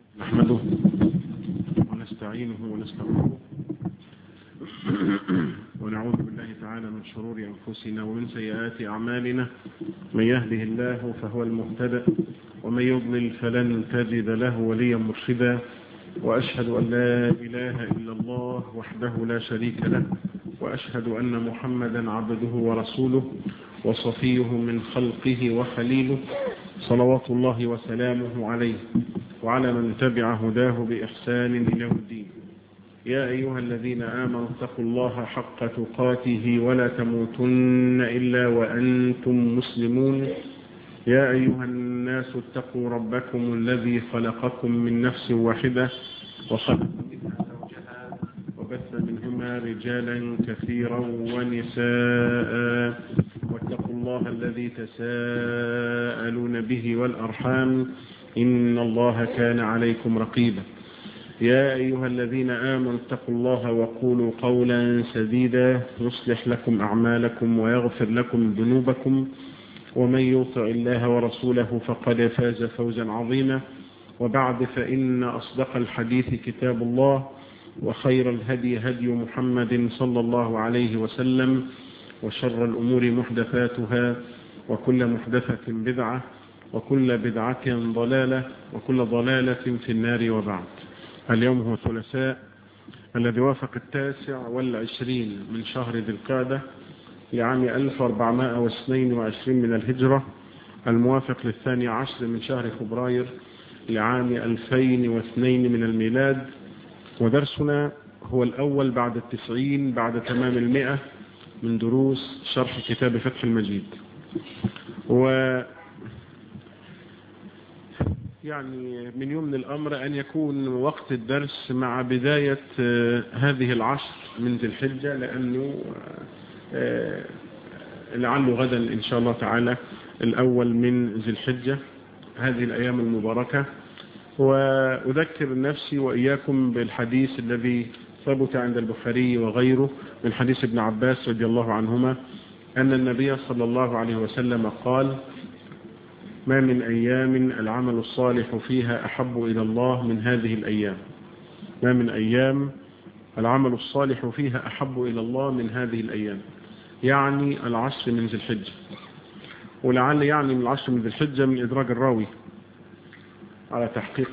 نحمده ونستعينه ونستغفره ونعوذ بالله تعالى من شرور أنفسنا ومن سيئات أعمالنا من يهده الله فهو المهتدى ومن يضلل فلن تجد له وليا مرشدا وأشهد أن لا إله إلا الله وحده لا شريك له وأشهد أن محمدا عبده ورسوله وصفيه من خلقه وخليله صلوات الله وسلامه عليه وعلى من تبع هداه بإحسان إلى الدين يا أيها الذين آمنوا اتقوا الله حق تقاته ولا تموتن إلا وأنتم مسلمون يا أيها الناس اتقوا ربكم الذي خلقكم من نفس واحدة وخلق منها زوجها وبث منهما رجالا كثيرا ونساء واتقوا الله الذي تساءلون به والأرحام إن الله كان عليكم رقيبا يا أيها الذين آمنوا اتقوا الله وقولوا قولا سديدا يصلح لكم أعمالكم ويغفر لكم ذنوبكم ومن يطع الله ورسوله فقد فاز فوزا عظيما وبعد فإن أصدق الحديث كتاب الله وخير الهدي هدي محمد صلى الله عليه وسلم وشر الأمور محدثاتها وكل محدثة بدعة وكل بدعة ضلالة وكل ضلالة في النار وبعد اليوم هو الثلاثاء الذي وافق التاسع والعشرين من شهر ذي القعدة لعام 1422 من الهجرة الموافق للثاني عشر من شهر فبراير لعام 2002 من الميلاد ودرسنا هو الأول بعد التسعين بعد تمام المئة من دروس شرح كتاب فتح المجيد و يعني من يمن الأمر أن يكون وقت الدرس مع بداية هذه العشر من ذي الحجة لأنه لعله غدا إن شاء الله تعالى الأول من ذي الحجة هذه الأيام المباركة وأذكر نفسي وإياكم بالحديث الذي ثبت عند البخاري وغيره من حديث ابن عباس رضي الله عنهما أن النبي صلى الله عليه وسلم قال ما من أيام العمل الصالح فيها أحب إلى الله من هذه الأيام ما من أيام العمل الصالح فيها أحب إلى الله من هذه الأيام يعني العشر من ذي الحجة ولعل يعني من العشر من ذي الحجة من إدراج الراوي على تحقيق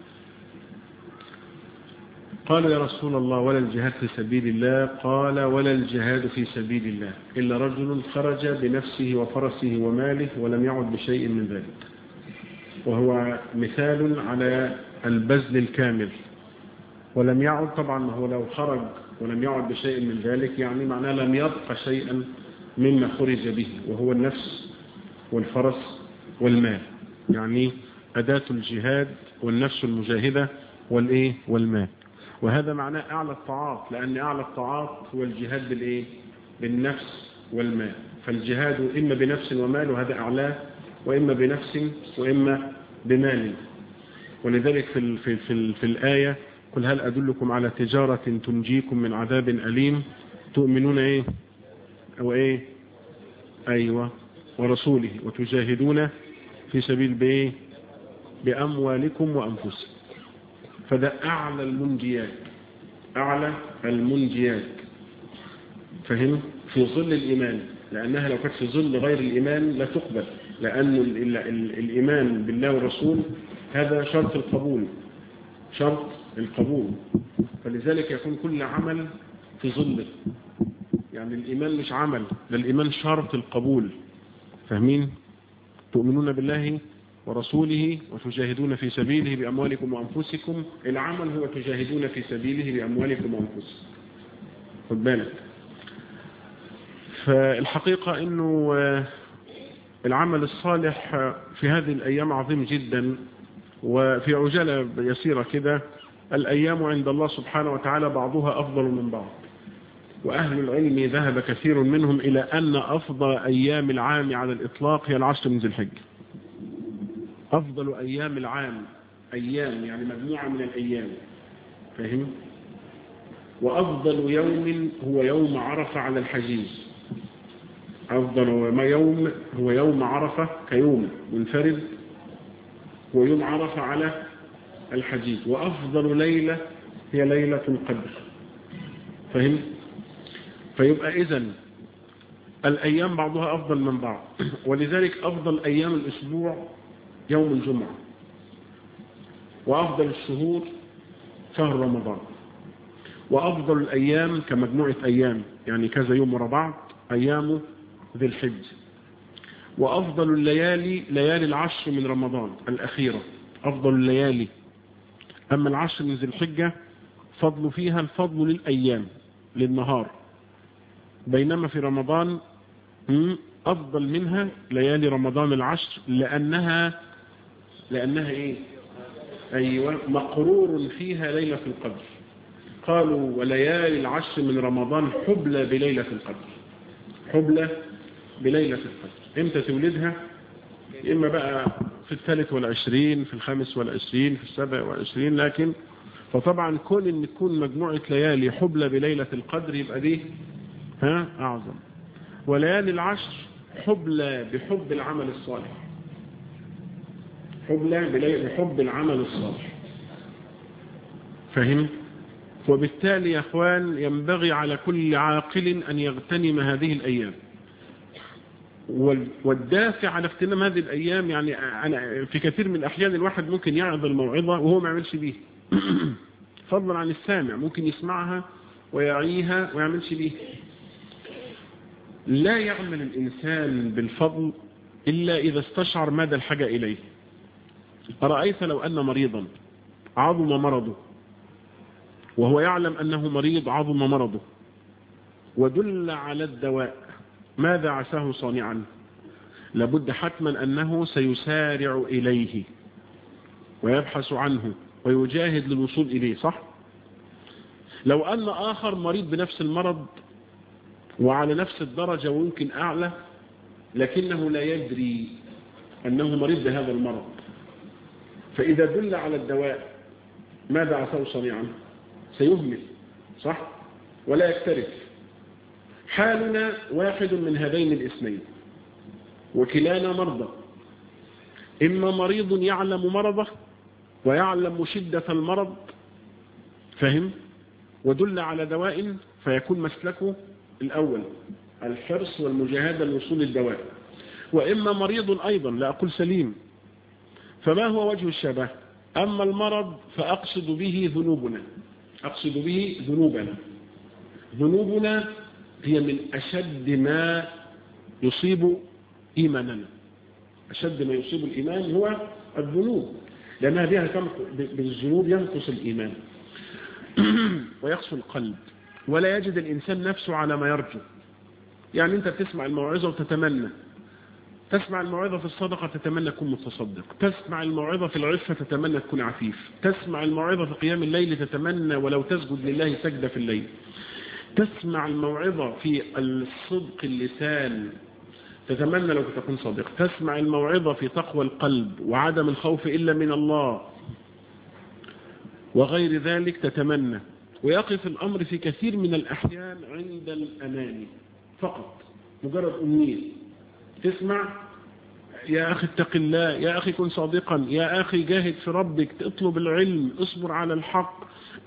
قال يا رسول الله ولا الجهاد في سبيل الله قال ولا الجهاد في سبيل الله إلا رجل خرج بنفسه وفرسه وماله ولم يعد بشيء من ذلك وهو مثال على البذل الكامل ولم يعد طبعا هو لو خرج ولم يعد بشيء من ذلك يعني معناه لم يبقى شيئا مما خرج به وهو النفس والفرس والمال يعني أداة الجهاد والنفس المجاهدة والإيه والمال وهذا معناه أعلى الطاعات لأن أعلى الطاعات هو الجهاد بالإيه بالنفس والمال فالجهاد إما بنفس ومال وهذا أعلاه وإما بنفس وإما بمال ولذلك في, في, في, في الآية قل هل أدلكم على تجارة تنجيكم من عذاب أليم تؤمنون إيه أو إيه أيوة ورسوله وتجاهدون في سبيل بإيه بأموالكم وأنفسكم فده أعلى المنجيات أعلى المنجيات فهم في ظل الإيمان لأنها لو كانت في ظل غير الإيمان لا تقبل لأن ال ال الإيمان بالله والرسول هذا شرط القبول شرط القبول فلذلك يكون كل عمل في ظله يعني الإيمان مش عمل ده الإيمان شرط القبول فاهمين تؤمنون بالله ورسوله وتجاهدون في سبيله بأموالكم وأنفسكم العمل هو تجاهدون في سبيله بأموالكم وأنفسكم خد بالك فالحقيقة أنه العمل الصالح في هذه الأيام عظيم جدا وفي عجالة يسيرة كده الأيام عند الله سبحانه وتعالى بعضها أفضل من بعض وأهل العلم ذهب كثير منهم إلى أن أفضل أيام العام على الإطلاق هي العشر من ذي الحجة أفضل أيام العام أيام يعني مجموعة من الأيام فهم وأفضل يوم هو يوم عرفة على الحجيز أفضل يوم هو يوم عرفة كيوم منفرد هو يوم عرفة على الحديد وأفضل ليلة هي ليلة القدر فهم فيبقى إذن الأيام بعضها أفضل من بعض ولذلك أفضل أيام الأسبوع يوم الجمعة وأفضل الشهور شهر رمضان وأفضل الأيام كمجموعة أيام يعني كذا يوم ورا بعض أيام ذي الحج وأفضل الليالي ليالي العشر من رمضان الأخيرة أفضل الليالي أما العشر من ذي الحجة فضل فيها الفضل للأيام للنهار بينما في رمضان أفضل منها ليالي رمضان العشر لأنها لأنها إيه أيوة مقرور فيها ليلة القدر قالوا وليالي العشر من رمضان حبلى بليلة القدر حبلى بليلة القدر امتى تولدها إما بقى في الثالث والعشرين في الخامس والعشرين في السابع والعشرين لكن فطبعا كون ان تكون مجموعة ليالي حبلى بليلة القدر يبقى دي ها أعظم وليالي العشر حبلى بحب العمل الصالح حبلى بحب العمل الصالح فهم وبالتالي يا اخوان ينبغي على كل عاقل أن يغتنم هذه الأيام والدافع على اغتنام هذه الأيام يعني أنا في كثير من الأحيان الواحد ممكن يعظ الموعظة وهو ما يعملش بيه فضلا عن السامع ممكن يسمعها ويعيها ويعملش بيه لا يعمل الإنسان بالفضل إلا إذا استشعر مدى الحاجة إليه أرأيت لو أن مريضا عظم مرضه وهو يعلم أنه مريض عظم مرضه ودل على الدواء ماذا عساه صانعا لابد حتما أنه سيسارع إليه ويبحث عنه ويجاهد للوصول إليه صح لو أن آخر مريض بنفس المرض وعلى نفس الدرجة ويمكن أعلى لكنه لا يدري أنه مريض بهذا المرض فإذا دل على الدواء ماذا عساه صنيعا سيهمل صح ولا يكترث حالنا واحد من هذين الاسمين وكلانا مرضى إما مريض يعلم مرضه ويعلم شدة المرض فهم ودل على دواء فيكون مسلكه الأول الحرص والمجاهدة لوصول الدواء وإما مريض أيضا لا أقول سليم فما هو وجه الشبه أما المرض فأقصد به ذنوبنا أقصد به ذنوبنا ذنوبنا هي من أشد ما يصيب إيماننا أشد ما يصيب الإيمان هو الذنوب لأنها بها بالذنوب ينقص الإيمان ويقسو القلب ولا يجد الإنسان نفسه على ما يرجو يعني أنت تسمع الموعظة وتتمنى تسمع الموعظة في الصدقة تتمنى تكون متصدق تسمع الموعظة في العفة تتمنى تكون عفيف تسمع الموعظة في قيام الليل تتمنى ولو تسجد لله سجدة في الليل تسمع الموعظة في الصدق اللسان تتمنى لو تكون صادق تسمع الموعظة في تقوى القلب وعدم الخوف إلا من الله وغير ذلك تتمنى ويقف الأمر في كثير من الأحيان عند الأماني فقط مجرد أمنية تسمع يا أخي اتق الله يا أخي كن صادقا يا أخي جاهد في ربك اطلب العلم اصبر على الحق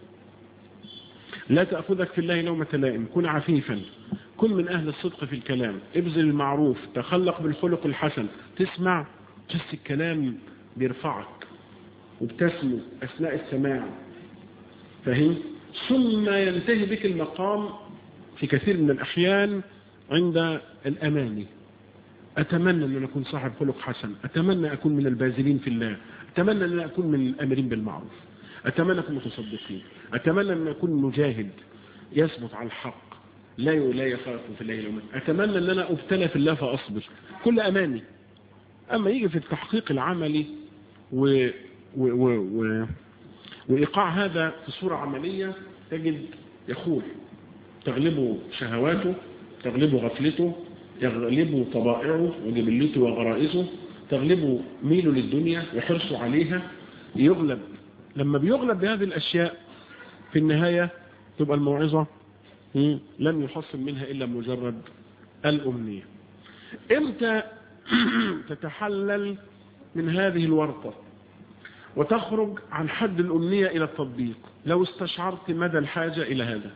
لا تأخذك في الله لومة لائم كن عفيفا كن من أهل الصدق في الكلام ابذل المعروف تخلق بالخلق الحسن تسمع بس الكلام بيرفعك وبتسمو أثناء السماع فهم ثم ينتهي بك المقام في كثير من الأحيان عند الأماني أتمنى أن أكون صاحب خلق حسن أتمنى أكون من البازلين في الله أتمنى أن أكون من الأمرين بالمعروف أتمنى أكون متصدقين أتمنى أن أكون مجاهد يثبت على الحق لا لا يخاف في الله يوم أتمنى أن أنا أبتلى في الله فأصبر كل أماني أما يجي في التحقيق العملي و و و و وإيقاع هذا في صورة عملية تجد يخوف تغلبه شهواته تغلبه غفلته يغلبه طبائعه وجبلته وغرائزه تغلبه ميله للدنيا وحرصه عليها يغلب لما بيغلب بهذه الأشياء في النهاية تبقى الموعظة لم يحصل منها إلا مجرد الأمنية امتى تتحلل من هذه الورطة وتخرج عن حد الأمنية إلى التطبيق لو استشعرت مدى الحاجة إلى هذا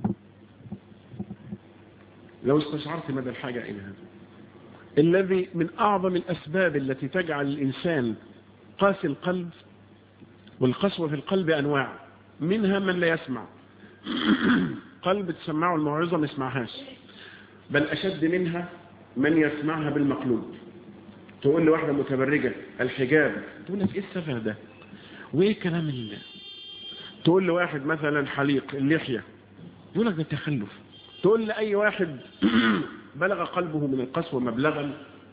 لو استشعرت مدى الحاجة إلى هذا الذي من أعظم الأسباب التي تجعل الإنسان قاسي القلب والقسوة في القلب أنواع منها من لا يسمع قلب تسمعه الموعظة ما يسمعهاش بل أشد منها من يسمعها بالمقلوب تقول لواحدة متبرجة الحجاب تقول لك إيه السفه ده وإيه كلام الله تقول لواحد مثلا حليق اللحية يقول لك ده تخلف تقول لأي واحد بلغ قلبه من القسوة مبلغا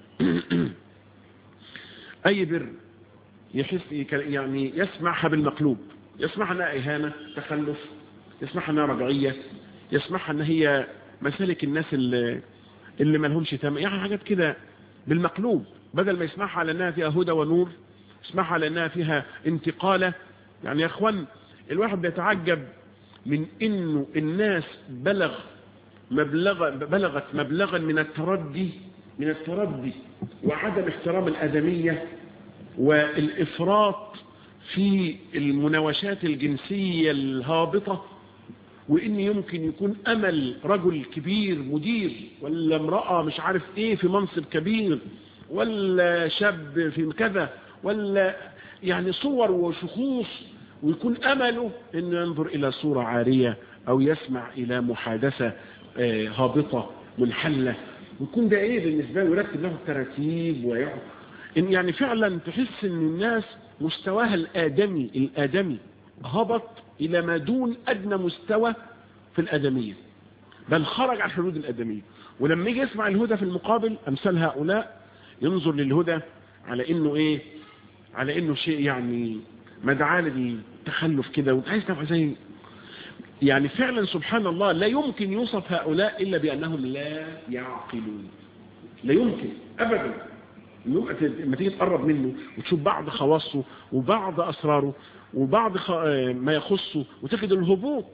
أي بر يحس يعني يسمعها بالمقلوب يسمعها انها إهانة تخلف يسمعها انها رجعية يسمعها ان هي مسالك الناس اللي, اللي ما لهمش تم يعني حاجات كده بالمقلوب بدل ما يسمعها على انها فيها هدى ونور يسمعها على انها فيها انتقالة يعني يا اخوان الواحد بيتعجب من انه الناس بلغ مبلغ بلغت مبلغا من التردي من التردي وعدم احترام الأدمية والإفراط في المناوشات الجنسية الهابطة وإن يمكن يكون أمل رجل كبير مدير ولا امرأة مش عارف إيه في منصب كبير ولا شاب في كذا ولا يعني صور وشخوص ويكون أمله أنه ينظر إلى صورة عارية أو يسمع إلى محادثة هابطة منحلة ويكون ده ايه بالنسبة له يرتب له التراتيب ويعرف إن يعني فعلا تحس ان الناس مستواها الآدمي الآدمي هبط إلى ما دون أدنى مستوى في الآدمية بل خرج عن حدود الآدمية ولما يجي يسمع الهدى في المقابل أمثال هؤلاء ينظر للهدى على إنه إيه على إنه شيء يعني مدعاة للتخلف كده وعايز تبقى زي يعني فعلا سبحان الله لا يمكن يوصف هؤلاء إلا بأنهم لا يعقلون لا يمكن أبدا لما تيجي تقرب منه وتشوف بعض خواصه وبعض أسراره وبعض خ... ما يخصه وتجد الهبوط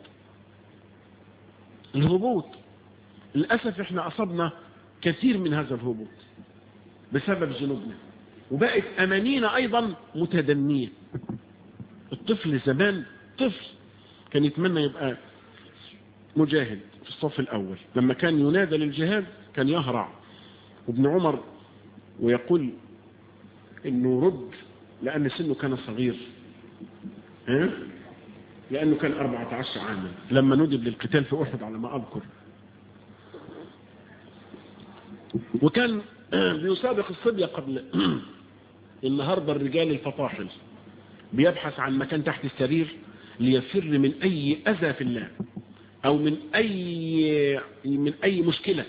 الهبوط للأسف احنا أصبنا كثير من هذا الهبوط بسبب ذنوبنا وبقت أمانينا أيضا متدنية الطفل زمان طفل كان يتمنى يبقى مجاهد في الصف الأول لما كان ينادى للجهاد كان يهرع وابن عمر ويقول انه رد لأن سنه كان صغير ها؟ لأنه كان 14 عاما لما ندب للقتال في أحد على ما أذكر وكان بيسابق الصبية قبل النهاردة الرجال الفطاحل بيبحث عن مكان تحت السرير ليفر من أي أذى في الله أو من أي من أي مشكلة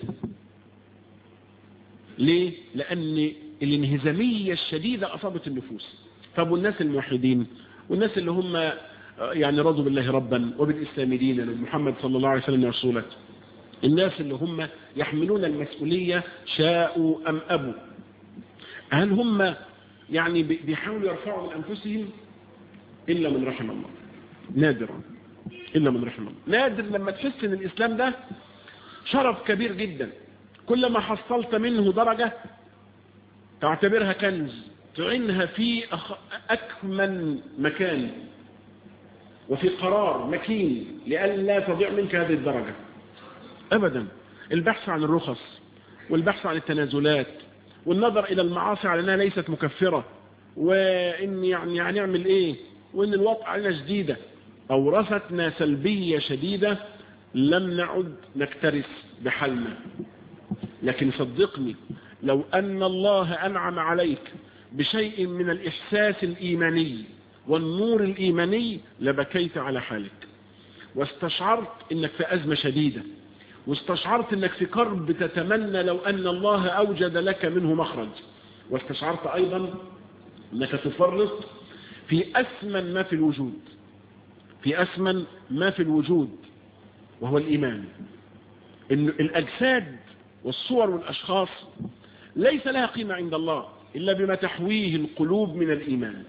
ليه؟ لأن الانهزامية الشديدة أصابت النفوس طب والناس الموحدين والناس اللي هم يعني رضوا بالله ربا وبالإسلام دينا محمد صلى الله عليه وسلم رسوله الناس اللي هم يحملون المسؤولية شاءوا أم أبوا هل هم يعني بيحاولوا يرفعوا من أنفسهم إلا من رحم الله نادرا إلا من رحم الله نادر لما تحس ان الإسلام ده شرف كبير جدا كلما حصلت منه درجة تعتبرها كنز تعينها في أكمن مكان وفي قرار مكين لئلا تضيع منك هذه الدرجة أبدا البحث عن الرخص والبحث عن التنازلات والنظر إلى المعاصي على أنها ليست مكفرة وإن يعني هنعمل إيه وإن الوضع علينا جديدة أورثتنا سلبية شديدة لم نعد نكترث بحالنا لكن صدقني لو أن الله أنعم عليك بشيء من الإحساس الإيماني والنور الإيماني لبكيت على حالك واستشعرت أنك في أزمة شديدة واستشعرت أنك في كرب تتمنى لو أن الله أوجد لك منه مخرج واستشعرت أيضا أنك تفرط في أثمن ما في الوجود في أثمن ما في الوجود وهو الإيمان إن الأجساد والصور والأشخاص ليس لها قيمة عند الله إلا بما تحويه القلوب من الإيمان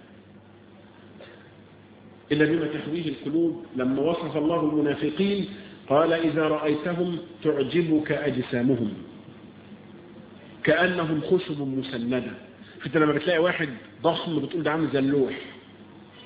إلا بما تحويه القلوب لما وصف الله المنافقين قال إذا رأيتهم تعجبك أجسامهم كأنهم خشب مسندة فانت لما بتلاقي واحد ضخم بتقول ده عامل زي اللوح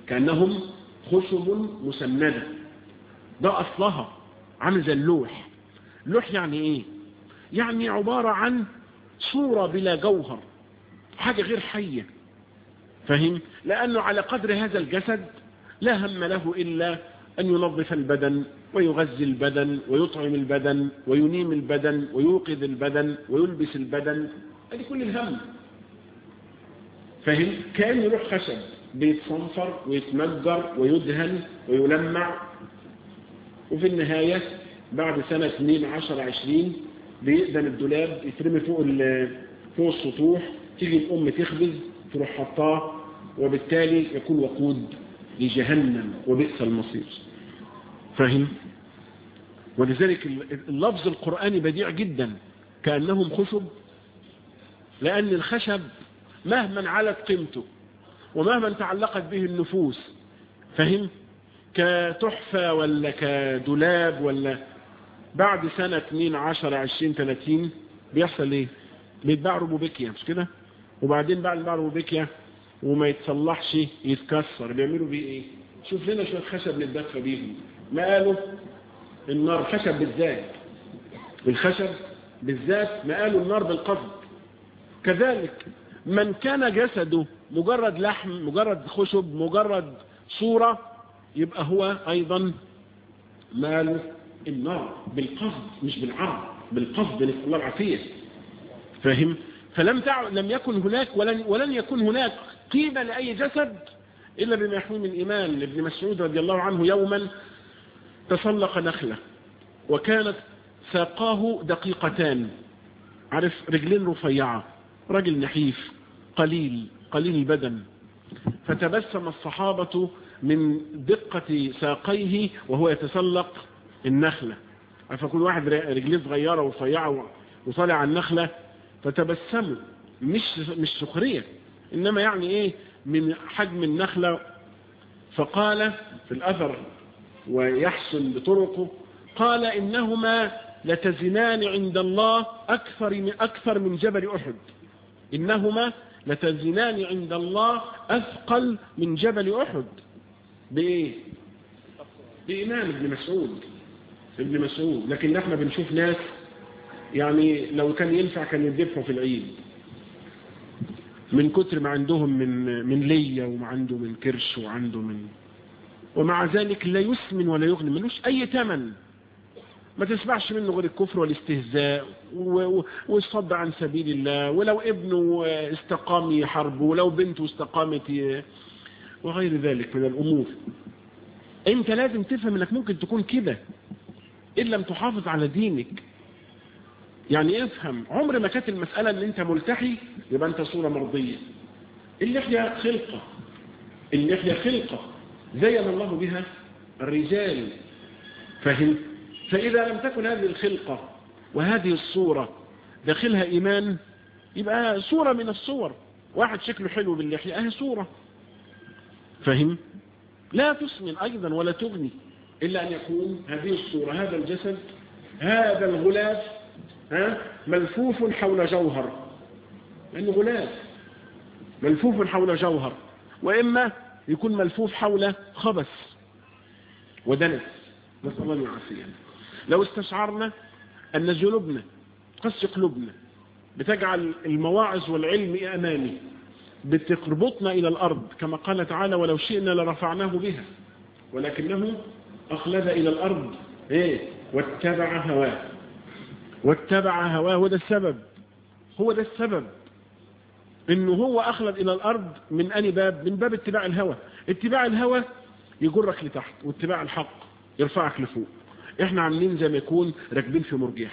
كأنهم خشب مسندة ده أصلها عامل زي اللوح اللوح يعني إيه يعني عبارة عن صورة بلا جوهر حاجة غير حية فهم لأنه على قدر هذا الجسد لا هم له إلا أن ينظف البدن ويغذي البدن ويطعم البدن وينيم البدن ويوقظ البدن ويلبس البدن هذه كل الهم فهم كأن روح خشب بيتصنفر ويتمجر ويدهن ويلمع وفي النهاية بعد سنة 2 10 20 بيقدم الدولاب يترمي فوق فوق السطوح تيجي الأم تخبز تروح حطاه وبالتالي يكون وقود لجهنم وبئس المصير فاهم ولذلك اللفظ القرآني بديع جدا كأنهم خشب لأن الخشب مهما علت قيمته ومهما تعلقت به النفوس فهم كتحفة ولا كدولاب ولا بعد سنة 2 10 20 30 بيحصل ايه بيتباع روبوبيكيا مش كده وبعدين بعد ما روبوبيكيا وما يتصلحش يتكسر بيعملوا بيه ايه شوف لنا شويه خشب نتدفى بيهم ما قالوا النار خشب بالذات الخشب بالذات ما قالوا النار بالقصد كذلك من كان جسده مجرد لحم مجرد خشب مجرد صورة يبقى هو ايضا ماله النار بالقصد مش بالعرض بالقصد نسأل الله العافية فاهم فلم تع... لم يكن هناك ولن, ولن يكون هناك قيمة لأي جسد إلا بما يحوي من إيمان لابن مسعود رضي الله عنه يوما تسلق نخلة وكانت ساقاه دقيقتان عارف رجلين رفيعة رجل نحيف قليل قليل البدن فتبسم الصحابة من دقة ساقيه وهو يتسلق النخلة فكل واحد رجليه صغيرة ورفيعة وطالع على النخلة فتبسموا مش مش سخرية إنما يعني إيه من حجم النخلة فقال في الأثر ويحسن بطرقه قال إنهما لتزنان عند الله أكثر من, أكثر من جبل أحد إنهما لتزنان عند الله أثقل من جبل أحد بإيه بإمام ابن مسعود ابن مسعود لكن احنا بنشوف ناس يعني لو كان ينفع كان يذبحوا في العيد من كتر ما عندهم من من لية وما عنده من كرش وعنده من ومع ذلك لا يسمن ولا يغني ملوش أي ثمن ما تسمعش منه غير الكفر والاستهزاء والصد عن سبيل الله ولو ابنه استقام يحاربه ولو بنته استقامت وغير ذلك من الأمور انت لازم تفهم انك ممكن تكون كده ان لم تحافظ على دينك يعني افهم عمر ما كانت المسألة ان انت ملتحي يبقى انت صورة مرضية اللحية خلقة اللحية خلقة زين الله بها الرجال فهم فإذا لم تكن هذه الخلقة وهذه الصورة داخلها إيمان يبقى صورة من الصور واحد شكله حلو باللحية اهي صورة فهم لا تسمن أيضا ولا تغني إلا أن يكون هذه الصورة هذا الجسد هذا الغلاف ها ملفوف حول جوهر لأنه غلاف ملفوف حول جوهر وإما يكون ملفوف حول خبث ودنس نسأل الله العافية لو استشعرنا أن ذنوبنا قس قلوبنا بتجعل المواعظ والعلم أمامي بتربطنا إلى الأرض كما قال تعالى ولو شئنا لرفعناه بها ولكنه أخلد إلى الأرض إيه واتبع هواه واتبع هواه وده السبب هو ده السبب انه هو اخلد الى الارض من اني باب من باب اتباع الهوى اتباع الهوى يجرك لتحت واتباع الحق يرفعك لفوق احنا عاملين زي ما يكون راكبين في مرجيح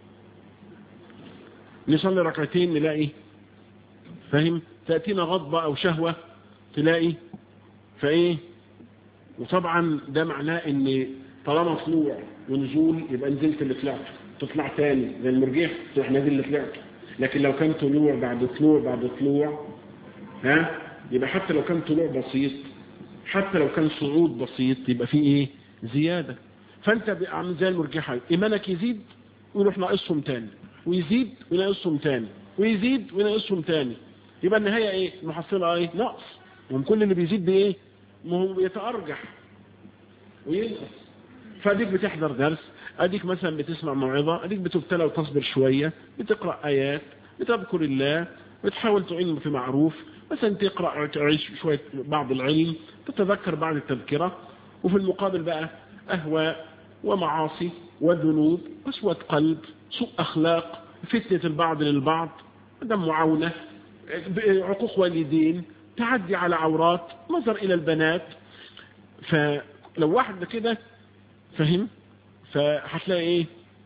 نصلي ركعتين نلاقي فاهم تأتينا غضبة او شهوة تلاقي فايه وطبعا ده معناه ان طالما طلوع ونزول يبقى نزلت اللي طلعت تطلع تاني زي المرجيح تروح نازل اللي طلعت لكن لو كان طلوع بعد طلوع بعد طلوع ها يبقى حتى لو كان طلوع بسيط حتى لو كان صعود بسيط يبقى فيه ايه زيادة فانت عامل زي المرجحة ايمانك يزيد ويروح ناقصهم تاني ويزيد وينقصهم تاني ويزيد وينقصهم تاني يبقى النهاية ايه المحصلة ايه نقص ومن كل اللي بيزيد بايه ما هو يتأرجح وينقص فاديك بتحضر درس اديك مثلا بتسمع موعظة اديك بتبتلى وتصبر شوية بتقرأ ايات بتذكر الله بتحاول تعين في معروف مثلا تقرأ تعيش شوية بعض العلم تتذكر بعض التذكرة وفي المقابل بقى أهواء ومعاصي وذنوب قسوة قلب سوء أخلاق فتنة البعض للبعض عدم معاونة عقوق والدين تعدي على عورات نظر إلى البنات فلو واحد كده فهم فهتلاقي ايه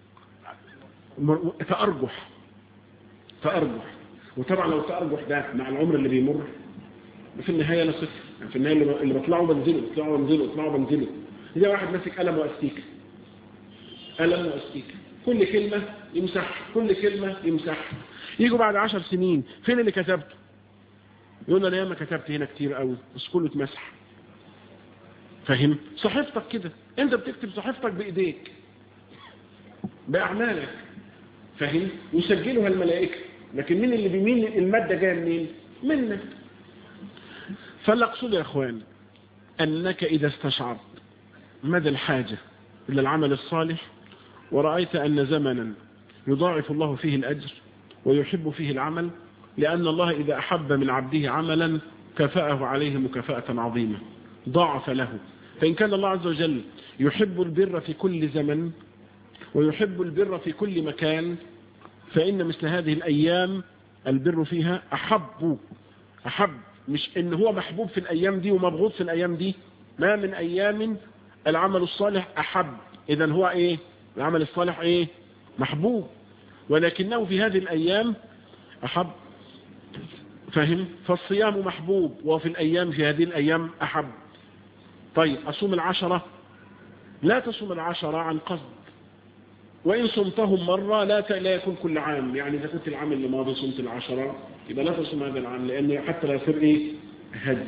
تأرجح تأرجح وطبعا لو التأرجح ده مع العمر اللي بيمر في النهاية لا صفر يعني في النهاية اللي بطلعه بنزله بطلعه بنزله بطلعه بنزله إذا واحد ماسك قلم وأستيكة قلم وأستيكة كل كلمة يمسح كل كلمة يمسح يجوا بعد عشر سنين فين اللي كتبته يقول انا ياما كتبت هنا كتير قوي بس كله اتمسح فاهم صحيفتك كده انت بتكتب صحيفتك بايديك باعمالك فاهم يسجلها الملائكه لكن مين اللي بيمين الماده جايه منين منك فاللي اقصده يا اخوان انك اذا استشعرت مدى الحاجه الى العمل الصالح ورأيت أن زمنا يضاعف الله فيه الأجر ويحب فيه العمل لأن الله إذا أحب من عبده عملا كفأه عليه مكافأة عظيمة ضاعف له فإن كان الله عز وجل يحب البر في كل زمن ويحب البر في كل مكان فإن مثل هذه الأيام البر فيها أحب أحب مش إن هو محبوب في الأيام دي ومبغوض في الأيام دي ما من أيام العمل الصالح أحب إذا هو إيه العمل الصالح إيه محبوب ولكنه في هذه الأيام أحب فهم فالصيام محبوب وفي الأيام في هذه الأيام أحب طيب أصوم العشرة لا تصوم العشرة عن قصد وإن صمتهم مرة لا لا يكون كل عام يعني إذا كنت العام اللي ماضي صمت العشرة يبقى لا تصوم هذا العام لأن حتى لا يصير إيه هدي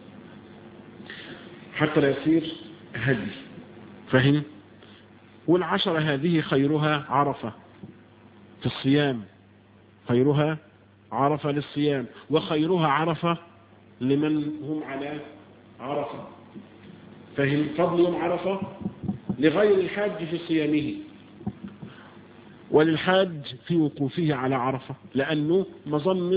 حتى لا يصير هدي فهم والعشرة هذه خيرها عرفة في الصيام خيرها عرفة للصيام وخيرها عرفة لمن هم على عرفة فهم فضل يوم عرفة لغير الحاج في صيامه وللحاج في وقوفه على عرفة لأنه مظنة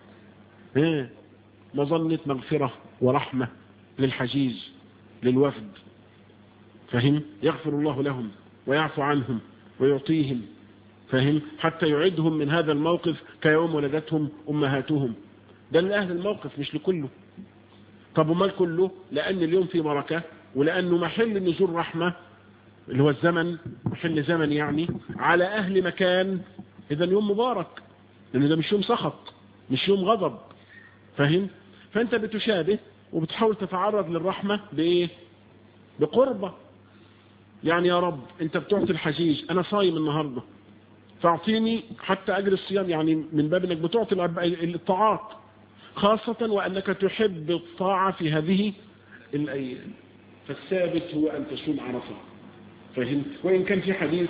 مظنة مغفرة ورحمة للحجيج للوفد فهم يغفر الله لهم ويعفو عنهم ويعطيهم فهم حتى يعدهم من هذا الموقف كيوم ولدتهم أمهاتهم ده لأهل الموقف مش لكله طب وما كله لأن اليوم في بركة ولأنه محل نزول رحمة اللي هو الزمن محل زمن يعني على أهل مكان إذا يوم مبارك لأن ده مش يوم سخط مش يوم غضب فهم فأنت بتشابه وبتحاول تتعرض للرحمة بإيه بقربة يعني يا رب انت بتعطي الحجيج انا صايم النهاردة فاعطيني حتى اجر الصيام يعني من باب انك بتعطي الطاعات خاصة وانك تحب الطاعة في هذه الايام فالثابت هو ان تصوم عرفة فهمت وان كان في حديث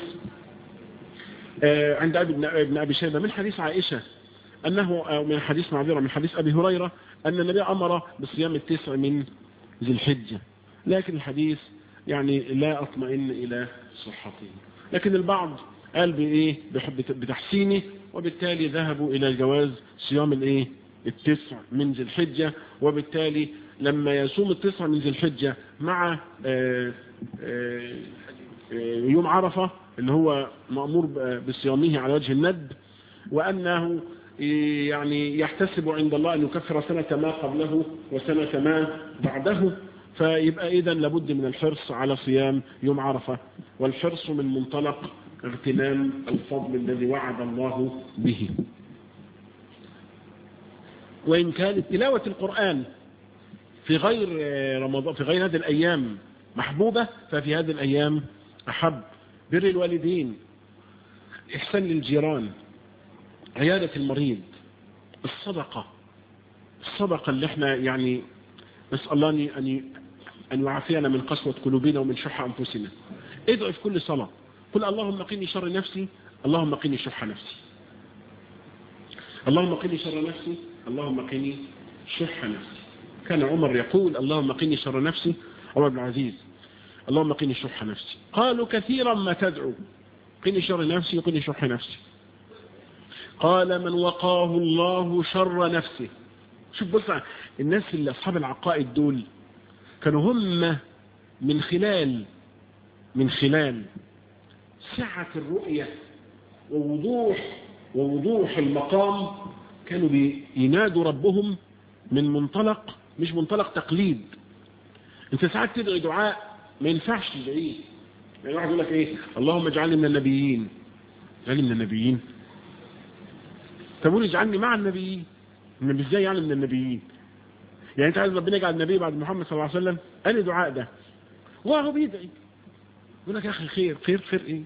عند ابن ابي شيبة من حديث عائشة انه من حديث معذرة من حديث ابي هريرة ان النبي امر بصيام التسع من ذي الحجة لكن الحديث يعني لا أطمئن إلى صحته لكن البعض قال بإيه بتحسينه وبالتالي ذهبوا إلى جواز صيام الإيه التسع من ذي الحجة وبالتالي لما يصوم التسع من ذي الحجة مع آآ آآ يوم عرفة اللي هو مأمور بصيامه على وجه الند وأنه يعني يحتسب عند الله أن يكفر سنة ما قبله وسنة ما بعده فيبقى إذا لابد من الحرص على صيام يوم عرفة والحرص من منطلق اغتنام الفضل الذي وعد الله به وإن كانت تلاوة القرآن في غير رمضان في غير هذه الأيام محبوبة ففي هذه الأيام أحب بر الوالدين إحسان للجيران عيادة المريض الصدقة الصدقة اللي احنا يعني نسأل الله أن أن يعافينا من قسوة قلوبنا ومن شح أنفسنا ادعو في كل صلاة قل اللهم قني شر نفسي اللهم قني شح نفسي اللهم قني شر نفسي اللهم قني شح نفسي كان عمر يقول اللهم قني شر نفسي عمر بن العزيز اللهم قني شح نفسي قالوا كثيرا ما تدعو قني شر نفسي وقني شح نفسي قال من وقاه الله شر نفسه شوف بص الناس اللي أصحاب العقائد دول كانوا هم من خلال من خلال سعة الرؤية ووضوح ووضوح المقام كانوا بينادوا ربهم من منطلق مش منطلق تقليد انت ساعات تدعي دعاء ما ينفعش تدعيه يعني واحد يقول لك ايه اللهم اجعلني من النبيين اجعلني من النبيين تقول اجعلني مع النبيين النبي ازاي يعني من النبيين يعني انت عايز ربنا يجعل النبي بعد محمد صلى الله عليه وسلم قال دعاء ده وهو بيدعي يقول لك يا اخي خير خير خير ايه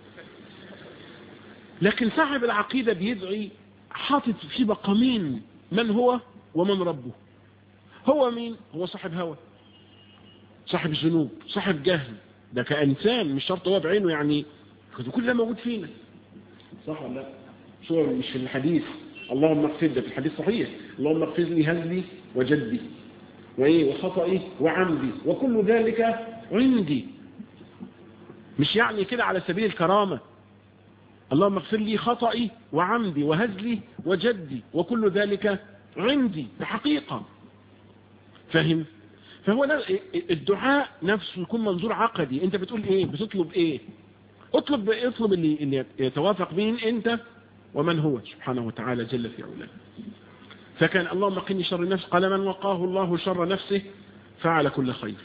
لكن صاحب العقيدة بيدعي حاطط في مقامين من هو ومن ربه هو مين هو صاحب هوى صاحب ذنوب صاحب جهل ده كإنسان مش شرط هو بعينه يعني كل ده موجود فينا صح ولا لا صور مش في الحديث اللهم اغفر ده في الحديث صحيح اللهم اغفر لي هزلي وجدي وايه وخطئي وعمدي وكل ذلك عندي مش يعني كده على سبيل الكرامة اللهم اغفر لي خطئي وعمدي وهزلي وجدي وكل ذلك عندي بحقيقة فهم فهو الدعاء نفسه يكون منظور عقدي انت بتقول ايه بتطلب ايه اطلب اطلب اللي, اللي يتوافق بين انت ومن هو سبحانه وتعالى جل في علاه فكان اللهم قني شر النفس قال من وقاه الله شر نفسه فعل كل خير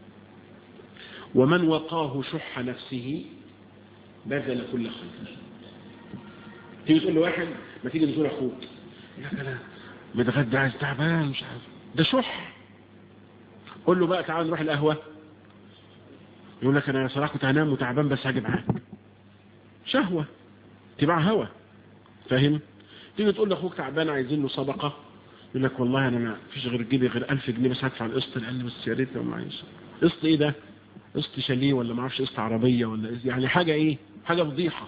ومن وقاه شح نفسه بذل كل خير تيجي تقول لواحد ما تيجي نزور اخوك يا كلام متغدى عايز تعبان مش عارف ده شح قول له بقى تعال نروح القهوه يقول لك انا صراحه كنت هنام وتعبان بس هاجي معاك شهوه اتباع هوى فاهم تيجي تقول لاخوك تعبان عايزين له صدقه يقول لك والله انا ما فيش غير جيبي غير 1000 جنيه بس هدفع القسط لان بس يا ريت لو معيش قسط ايه ده قسط شاليه ولا ما اعرفش قسط عربيه ولا يعني حاجه ايه حاجه فضيحه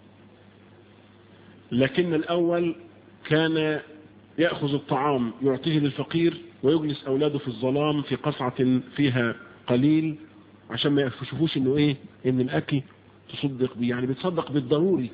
لكن الاول كان ياخذ الطعام يعطيه للفقير ويجلس اولاده في الظلام في قصعه فيها قليل عشان ما يشوفوش انه ايه ان الاكل تصدق بيه يعني بتصدق بالضروري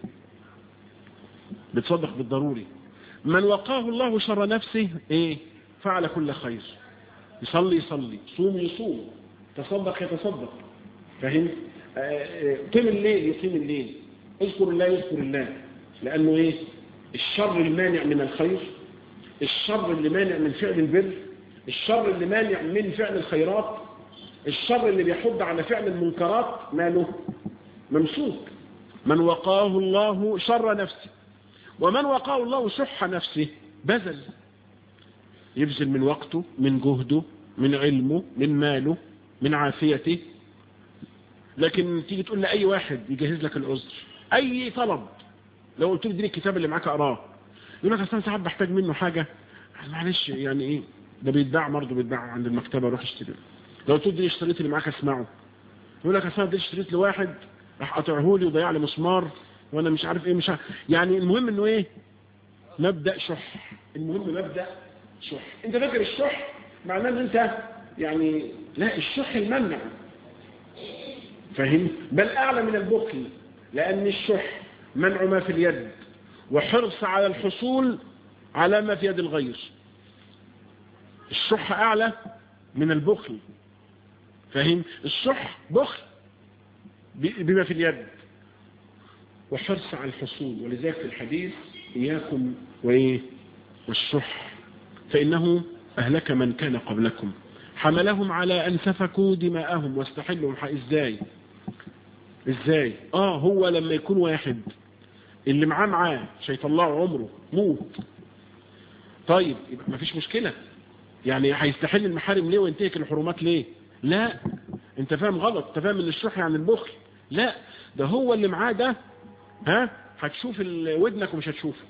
بتصدق بالضروري من وقاه الله شر نفسه ايه فعل كل خير يصلي يصلي صوم يصوم تصدق يتصدق فاهم قيم الليل يقيم الليل اذكر الله يذكر الله لانه ايه الشر المانع من الخير الشر اللي مانع من فعل البر الشر اللي مانع من فعل الخيرات الشر اللي بيحض على فعل المنكرات ماله ممسوك من وقاه الله شر نفسه ومن وقاه الله شح نفسه بذل يبذل من وقته من جهده من علمه من ماله من عافيته لكن تيجي تقول لأي واحد يجهز لك العذر أي طلب لو قلت له اديني الكتاب اللي معاك اقراه يقول لك اصل انا ساعات بحتاج منه حاجه معلش يعني ايه ده بيتباع برضه بيتباع عند المكتبه روح اشتريه لو قلت له اديني الشريط اللي معاك اسمعه يقول لك اصل انا اديت شريط لواحد راح قاطعه لي وضيع لي مسمار وانا مش عارف ايه مش عارف يعني المهم انه ايه مبدا شح المهم مبدا شح انت فاكر الشح معناه ان انت يعني لا الشح المنع فاهم بل اعلى من البخل لان الشح منع ما في اليد وحرص على الحصول على ما في يد الغير الشح اعلى من البخل فاهم الشح بخل بما في اليد وحرص على الحصول ولذلك في الحديث إياكم وإيه والشح فإنه أهلك من كان قبلكم حملهم على أن سفكوا دماءهم واستحلوا إزاي إزاي آه هو لما يكون واحد اللي معاه معاه مش هيطلعوا عمره موت طيب يبقى ما فيش مشكلة يعني هيستحل المحارم ليه وينتهك الحرمات ليه لا انت فاهم غلط انت فاهم ان الشح عن البخل لا ده هو اللي معاه ده ها هتشوف ودنك ومش هتشوفه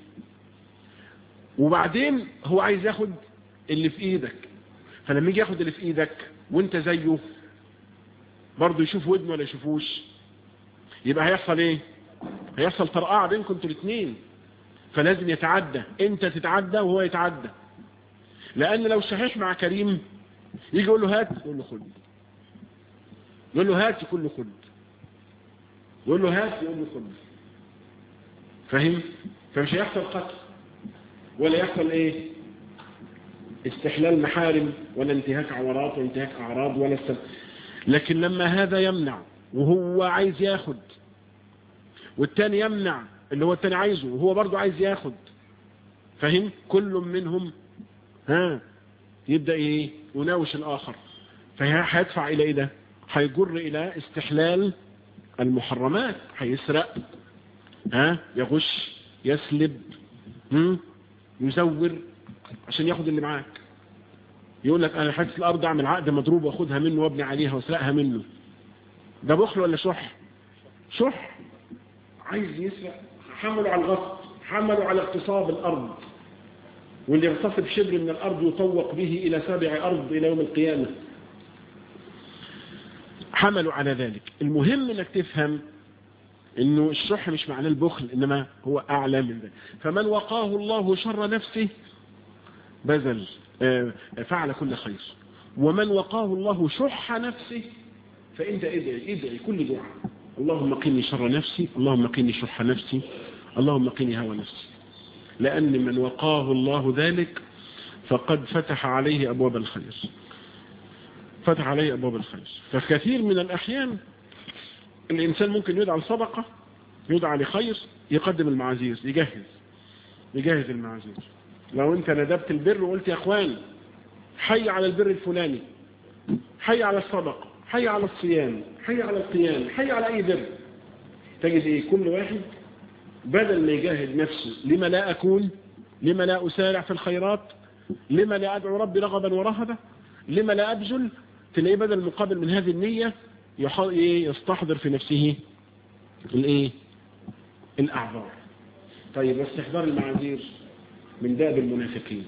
وبعدين هو عايز ياخد اللي في ايدك فلما يجي ياخد اللي في ايدك وانت زيه برضه يشوف ودنه ولا يشوفوش يبقى هيحصل ايه هيحصل طرقعه بينكم انتوا الاثنين فلازم يتعدى انت تتعدى وهو يتعدى لان لو صحيح مع كريم يجي يقول له هات يقول له خد يقول له هات يقول له خد يقول له هات يقول له خد فاهم فمش هيحصل قتل ولا يحصل ايه استحلال محارم ولا انتهاك عورات ولا انتهاك اعراض ولا السب... لكن لما هذا يمنع وهو عايز ياخد والتاني يمنع اللي هو التاني عايزه وهو برضه عايز ياخد فاهم كل منهم ها يبدأ ايه يناوش الاخر فهيدفع الى ايه ده هيجر الى استحلال المحرمات هيسرق ها يغش يسلب هم؟ يزور عشان ياخد اللي معاك يقول لك انا حته الارض اعمل عقد مضروب واخدها منه وابني عليها واسرقها منه ده بخل ولا شح شح عايز يسرق حمله على الغصب حمله على اغتصاب الارض واللي يغتصب شبر من الارض يطوق به الى سابع ارض الى يوم القيامه حملوا على ذلك المهم انك تفهم انه الشح مش معناه البخل انما هو اعلى من ذلك فمن وقاه الله شر نفسه بذل فعل كل خير ومن وقاه الله شح نفسه فانت ادعي ادعي كل دعاء اللهم قني شر نفسي اللهم قني شح نفسي اللهم قني هوى نفسي لأن من وقاه الله ذلك فقد فتح عليه أبواب الخير فتح عليه أبواب الخير فكثير من الأحيان الإنسان ممكن يدعى لصدقة يدعى لخير يقدم المعازير يجهز يجهز المعازير لو انت ندبت البر وقلت يا اخوان حي على البر الفلاني حي على الصدقة حي على الصيام حي على القيام حي على اي بر تجد ايه كل واحد بدل ما يجاهد نفسه لما لا اكون لما لا اسارع في الخيرات لما لا ادعو ربي رغبا ورهبا لما لا ابذل تلاقيه بدل مقابل من هذه النية يستحضر في نفسه الايه الاعذار طيب استحضار المعاذير من دأب المنافقين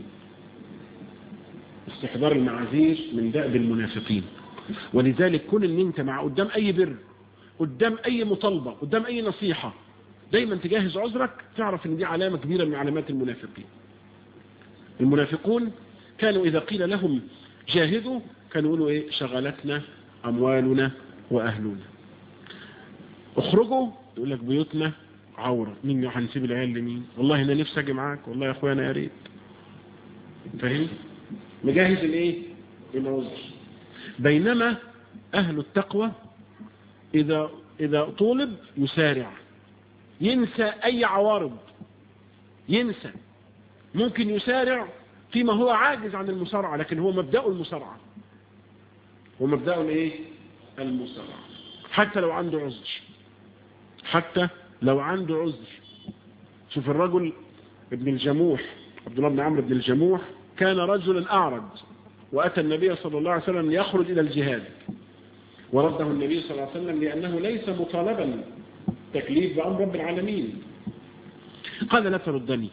استحضار المعاذير من دأب المنافقين ولذلك كون ان انت مع قدام اي بر قدام اي مطالبة قدام اي نصيحة دايما تجهز عذرك تعرف ان دي علامة كبيرة من علامات المنافقين المنافقون كانوا اذا قيل لهم جاهدوا كانوا يقولوا ايه شغلتنا اموالنا واهلنا اخرجوا يقول لك بيوتنا عورة مين هنسيب العيال لمين والله انا نفسي اجي معاك والله يا اخويا انا يا ريت فاهم مجهز الايه العذر بينما اهل التقوى اذا اذا طولب يسارع ينسى اي عوارض ينسى ممكن يسارع فيما هو عاجز عن المسارعة لكن هو مبدأ المسارعة هو مبدأ الايه المسارعة حتى لو عنده عذر حتى لو عنده عذر شوف الرجل ابن الجموح عبد الله بن عمرو بن الجموح كان رجلا أعرج وأتى النبي صلى الله عليه وسلم ليخرج إلى الجهاد ورده النبي صلى الله عليه وسلم لأنه ليس مطالبا تكليف بأمر رب العالمين قال لا تردني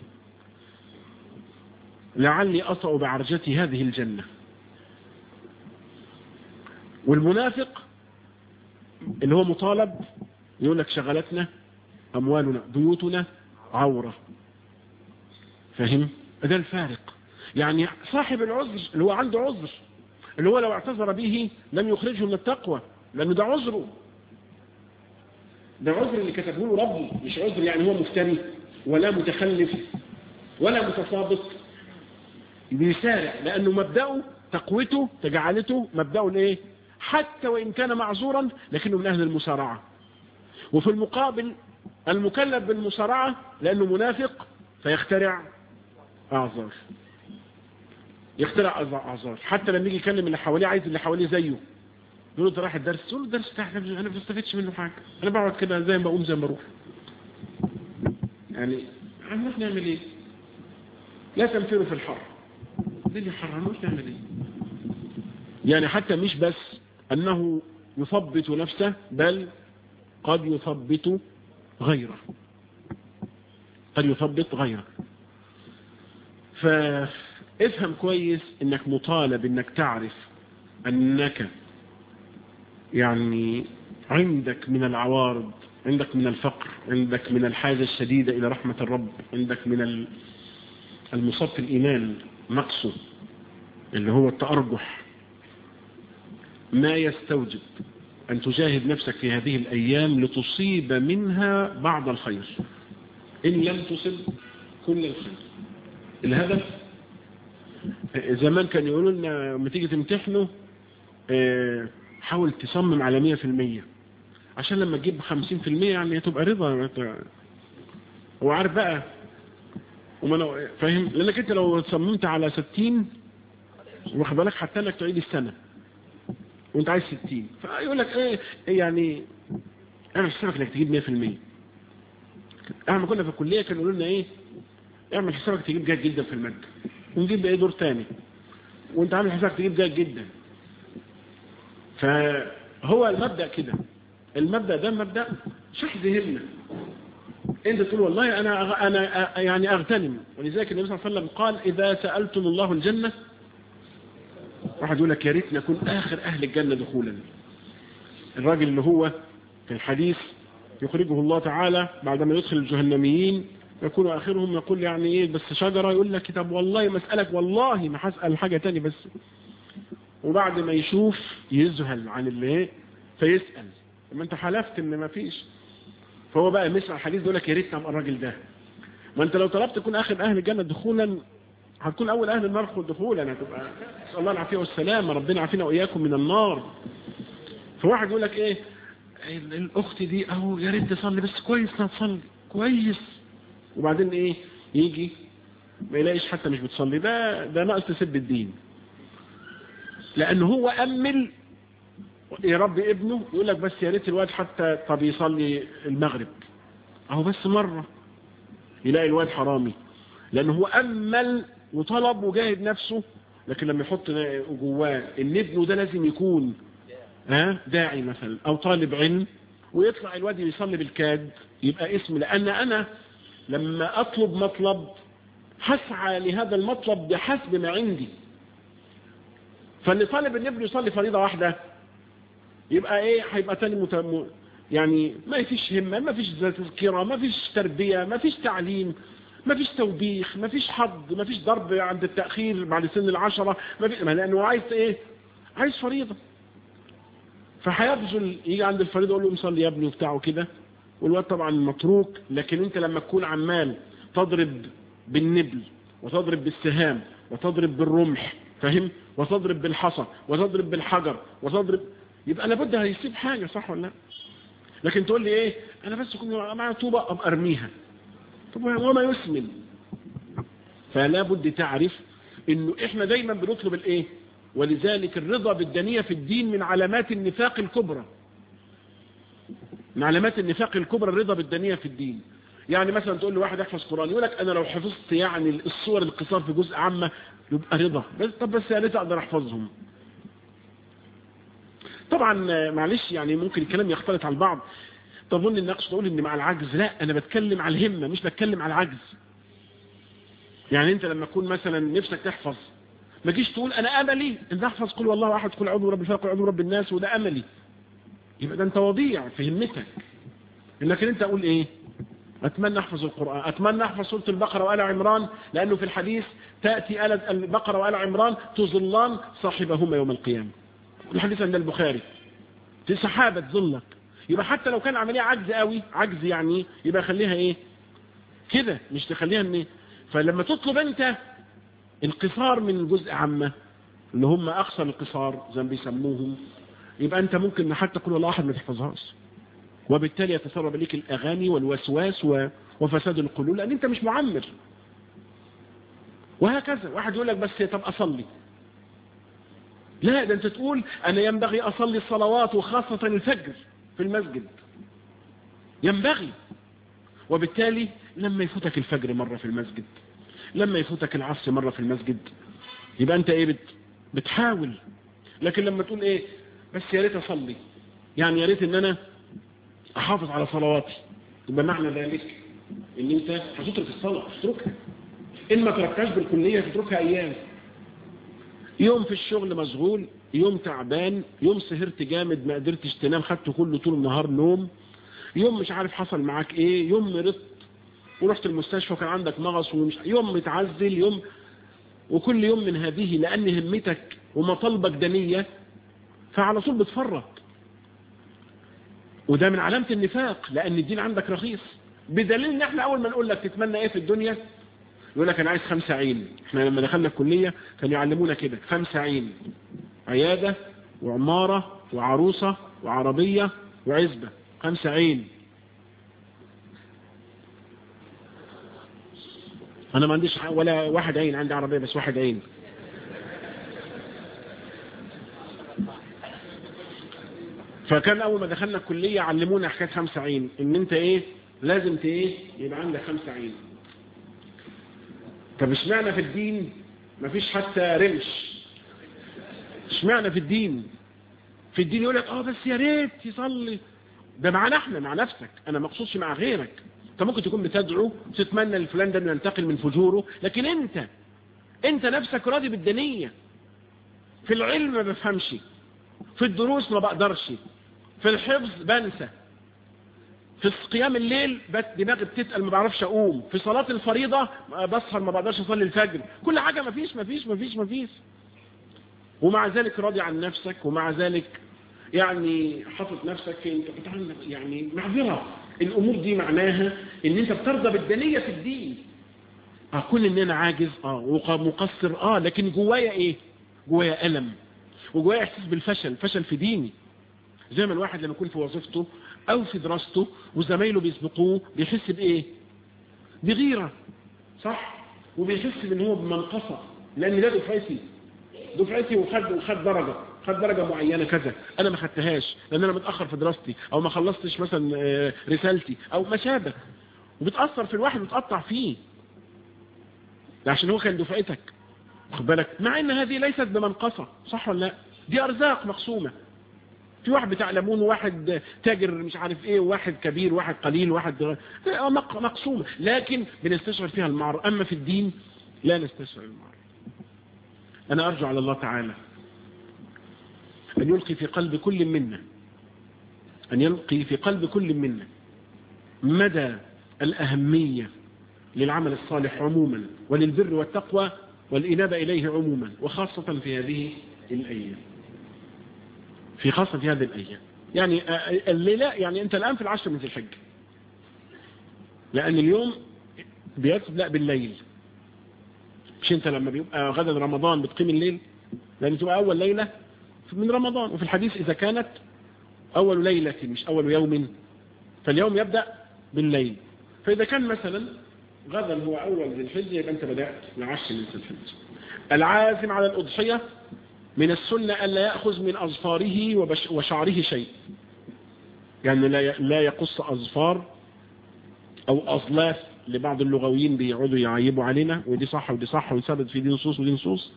لعلي أطأ بعرجتي هذه الجنة والمنافق اللي هو مطالب يقول لك شغلتنا أموالنا بيوتنا عورة فهم ده الفارق يعني صاحب العذر اللي هو عنده عذر اللي هو لو اعتذر به لم يخرجه من التقوى لأنه ده عذره ده عذر اللي كتبه له ربه مش عذر يعني هو مفتري ولا متخلف ولا متسابق بيسارع لأنه مبدأه تقوته تجعلته مبدأه الايه حتى وإن كان معذورا لكنه من أهل المسارعة وفي المقابل المكلف بالمسارعة لأنه منافق فيخترع أعذار يخترع أعذار حتى لما يجي يكلم اللي حواليه عايز اللي حواليه زيه يقول له رايح الدرس يقول له الدرس بتاعك انا ما بستفدش منه حاجه انا بقعد كده زي ما بقوم زي ما بروح يعني هنروح نعمل ايه لا تنفروا في الحر الدنيا حر هنروح نعمل ايه يعني حتى مش بس انه يثبت نفسه بل قد يثبت غيره قد يثبت غيره فافهم كويس انك مطالب انك تعرف انك يعني عندك من العوارض عندك من الفقر عندك من الحاجة الشديدة إلى رحمة الرب عندك من المصاب في الإيمان نقصه اللي هو التأرجح ما يستوجب أن تجاهد نفسك في هذه الأيام لتصيب منها بعض الخير إن لم تصب كل الخير الهدف زمان كان يقولوا لنا لما تيجي تمتحنوا حاول تصمم على مية في المية عشان لما تجيب خمسين في المية يعني تبقى رضا هو عارف بقى وما لو فاهم لانك انت لو صممت على ستين واخد بالك حتى انك تعيد السنة وانت عايز ستين فيقول لك ايه يعني اعمل حسابك انك تجيب مية في المية احنا كنا في الكلية كانوا يقولوا لنا ايه اعمل حسابك تجيب جيد جدا في المادة ونجيب ايه دور تاني وانت عامل حسابك تجيب جيد جدا فهو المبدأ كده المبدأ ده مبدأ شحذ همة انت تقول والله انا انا يعني اغتنم ولذلك النبي صلى الله عليه وسلم قال اذا سألتم الله الجنة واحد يقول لك يا ريت نكون اخر اهل الجنة دخولا الراجل اللي هو في الحديث يخرجه الله تعالى بعدما يدخل الجهنميين يكون اخرهم يقول يعني ايه بس شجرة يقول لك طب والله مسألك والله ما هسأل حاجة تاني بس وبعد ما يشوف يذهل عن اللي ايه فيسأل ما انت حلفت ان ما فيش فهو بقى مثل الحديث يقول لك يا ريت ابقى الراجل ده ما انت لو طلبت تكون اخر اهل الجنه دخولا هتكون اول اهل النار دخولا هتبقى نسال الله العافيه والسلامه ربنا يعافينا واياكم من النار فواحد يقول لك ايه الاخت دي اهو يا ريت تصلي بس كويس لا تصلي كويس وبعدين ايه يجي ما يلاقيش حتى مش بتصلي ده ده ناقص تسب الدين لان هو امل يربي ابنه يقول لك بس يا ريت الواد حتى طب يصلي المغرب اهو بس مرة يلاقي الواد حرامي لانه هو امل وطلب وجاهد نفسه لكن لما يحط جواه ان ابنه ده لازم يكون ها داعي مثلا او طالب علم ويطلع الواد يصلي بالكاد يبقى اسم لان انا لما اطلب مطلب هسعى لهذا المطلب بحسب ما عندي فاللي طالب ان ابنه يصلي فريضة واحدة يبقى ايه هيبقى تاني متم... يعني ما فيش همة ما فيش تذكرة ما فيش تربية ما فيش تعليم ما فيش توبيخ ما فيش حض ما فيش ضرب عند التأخير بعد سن العشرة ما في... ما لأنه عايز ايه عايز فريضة فهيبذل يجي عند الفريضة يقول له مصلي يا ابني وبتاعه كده والواد طبعا متروك لكن انت لما تكون عمال تضرب بالنبل وتضرب بالسهام وتضرب بالرمح فاهم وتضرب بالحصى وتضرب بالحجر وتضرب يبقى لابد هيسيب حاجة صح ولا لا لكن تقول لي ايه انا بس كنت معايا طوبة ابقى ارميها طب وما يسمن فلا بد تعرف انه احنا دايما بنطلب الايه ولذلك الرضا بالدنية في الدين من علامات النفاق الكبرى من علامات النفاق الكبرى الرضا بالدنية في الدين يعني مثلا تقول لواحد يحفظ قرآن يقول لك انا لو حفظت يعني الصور القصار في جزء عامة يبقى رضا بس طب بس يا ريت اقدر احفظهم طبعا معلش يعني ممكن الكلام يختلط على البعض تظن ان اقصد اقول ان مع العجز لا انا بتكلم على الهمة مش بتكلم على العجز يعني انت لما تكون مثلا نفسك تحفظ ما تجيش تقول انا املي ان احفظ قل والله احد قل اعوذ برب الفلق قل اعوذ برب الناس وده املي يبقى ده انت وضيع في همتك لكن انت اقول ايه اتمنى احفظ القرآن اتمنى احفظ سورة البقرة وآل عمران لانه في الحديث تأتي آل البقرة وآل عمران تظلان صاحبهما يوم القيامة الحديث عند البخاري سحابة تظلك يبقى حتى لو كان عملية عجز قوي عجز يعني يبقى خليها ايه كده مش تخليها ان فلما تطلب انت القصار من جزء عامة اللي هم اقصر القصار زي ما بيسموهم يبقى انت ممكن حتى كل الله احد ما تحفظهاش وبالتالي يتسرب ليك الاغاني والوسواس و... وفساد القلوب لان انت مش معمر وهكذا واحد يقول لك بس طب اصلي لا ده انت تقول انا ينبغي اصلي الصلوات وخاصة الفجر في المسجد ينبغي وبالتالي لما يفوتك الفجر مرة في المسجد لما يفوتك العصر مرة في المسجد يبقى انت ايه بت بتحاول لكن لما تقول ايه بس يا ريت اصلي يعني يا ريت ان انا احافظ على صلواتي يبقى معنى ذلك ان انت هتترك الصلاة اتركها ان ما تركتهاش بالكلية تتركها ايام يوم في الشغل مشغول يوم تعبان يوم سهرت جامد ما قدرتش تنام خدت كله طول النهار نوم يوم مش عارف حصل معاك ايه يوم مرضت ورحت المستشفى وكان عندك مغص ومش يوم متعزل يوم وكل يوم من هذه لان همتك ومطالبك دنية فعلى طول بتفرط وده من علامة النفاق لأن الدين عندك رخيص بدليل ان احنا اول ما نقول لك تتمنى ايه في الدنيا يقول لك انا عايز خمسة عين احنا لما دخلنا الكلية كانوا يعلمونا كده خمسة عين عيادة وعمارة وعروسة وعربية وعزبة خمسة عين انا ما عنديش ولا واحد عين عندي عربية بس واحد عين فكان اول ما دخلنا الكلية علمونا حكاية خمسة عين ان انت ايه لازم ت ايه يبقى عندك خمسة عين طب اشمعنى في الدين مفيش حتى رمش اشمعنى في الدين في الدين يقول لك اه بس يا ريت يصلي ده معانا احنا مع نفسك انا ما اقصدش مع غيرك انت ممكن تكون بتدعو تتمنى لفلان ده انه ينتقل من فجوره لكن انت انت نفسك راضي بالدنية في العلم ما بفهمش في الدروس ما بقدرش في الحفظ بنسى في قيام الليل دماغي بتتقل ما بعرفش اقوم في صلاة الفريضة بسهر ما بقدرش اصلي الفجر كل حاجة ما فيش ما فيش ما فيش ما فيش ومع ذلك راضي عن نفسك ومع ذلك يعني حاطط نفسك في انت كنت عندك يعني معذرة الامور دي معناها ان انت بترضى بالدنية في الدين اه كل ان انا عاجز اه ومقصر اه لكن جوايا ايه جوايا الم وجوايا احساس بالفشل فشل في ديني زي ما الواحد لما يكون في وظيفته او في دراسته وزمايله بيسبقوه بيحس بايه بغيرة صح وبيحس بان هو بمنقصة لان ده دفعتي دفعتي وخد وخد درجة خد درجة معينة كذا انا ما خدتهاش لان انا متأخر في دراستي او ما خلصتش مثلا رسالتي او ما شابه وبتأثر في الواحد وتقطع فيه عشان هو كان دفعتك واخد بالك مع ان هذه ليست بمنقصة صح ولا لا دي ارزاق مقسومة في واحد بتعلمون وواحد تاجر مش عارف ايه وواحد كبير وواحد قليل وواحد مقسومة لكن بنستشعر فيها المعر اما في الدين لا نستشعر المعر انا ارجو على الله تعالى ان يلقي في قلب كل منا ان يلقي في قلب كل منا مدى الاهمية للعمل الصالح عموما وللبر والتقوى والإنابة إليه عموما وخاصة في هذه الأيام في خاصة في هذه الأيام يعني الليلة يعني أنت الآن في العشر من ذي الحجة لأن اليوم بيبدأ بالليل مش أنت لما بيبقى غدا رمضان بتقيم الليل لأن تبقى أول ليلة من رمضان وفي الحديث إذا كانت أول ليلة مش أول يوم فاليوم يبدأ بالليل فإذا كان مثلا غدا هو أول ذي الحجة يبقى أنت بدأت العشر من ذي الحجة العازم على الأضحية من السنة ألا يأخذ من أظفاره وشعره شيء يعني لا يقص أظفار أو أظلاف لبعض اللغويين بيقعدوا يعيبوا علينا ودي صح ودي صح ويثبت في دي نصوص ودي نصوص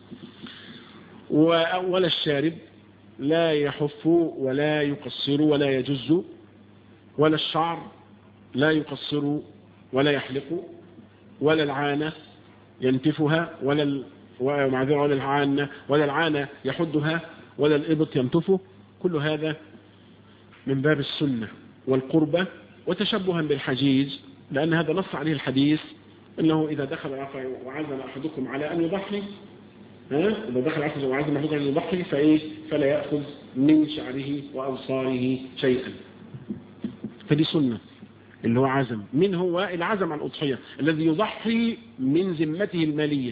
ولا الشارب لا يحف ولا يقصر ولا يجز ولا الشعر لا يقصر ولا يحلق ولا العانة ينتفها ولا ال... ومعذرة ولا العانة ولا العانة يحدها ولا الإبط ينتفه كل هذا من باب السنة والقربة وتشبها بالحجيج لأن هذا نص عليه الحديث أنه إذا دخل العصر وعزم أحدكم على أن يضحي ها إذا دخل العصر وعزم أحدكم أن يضحي فإيه فلا يأخذ من شعره وأبصاره شيئا فدي سنة اللي هو عزم من هو العزم عن الأضحية الذي يضحي من ذمته المالية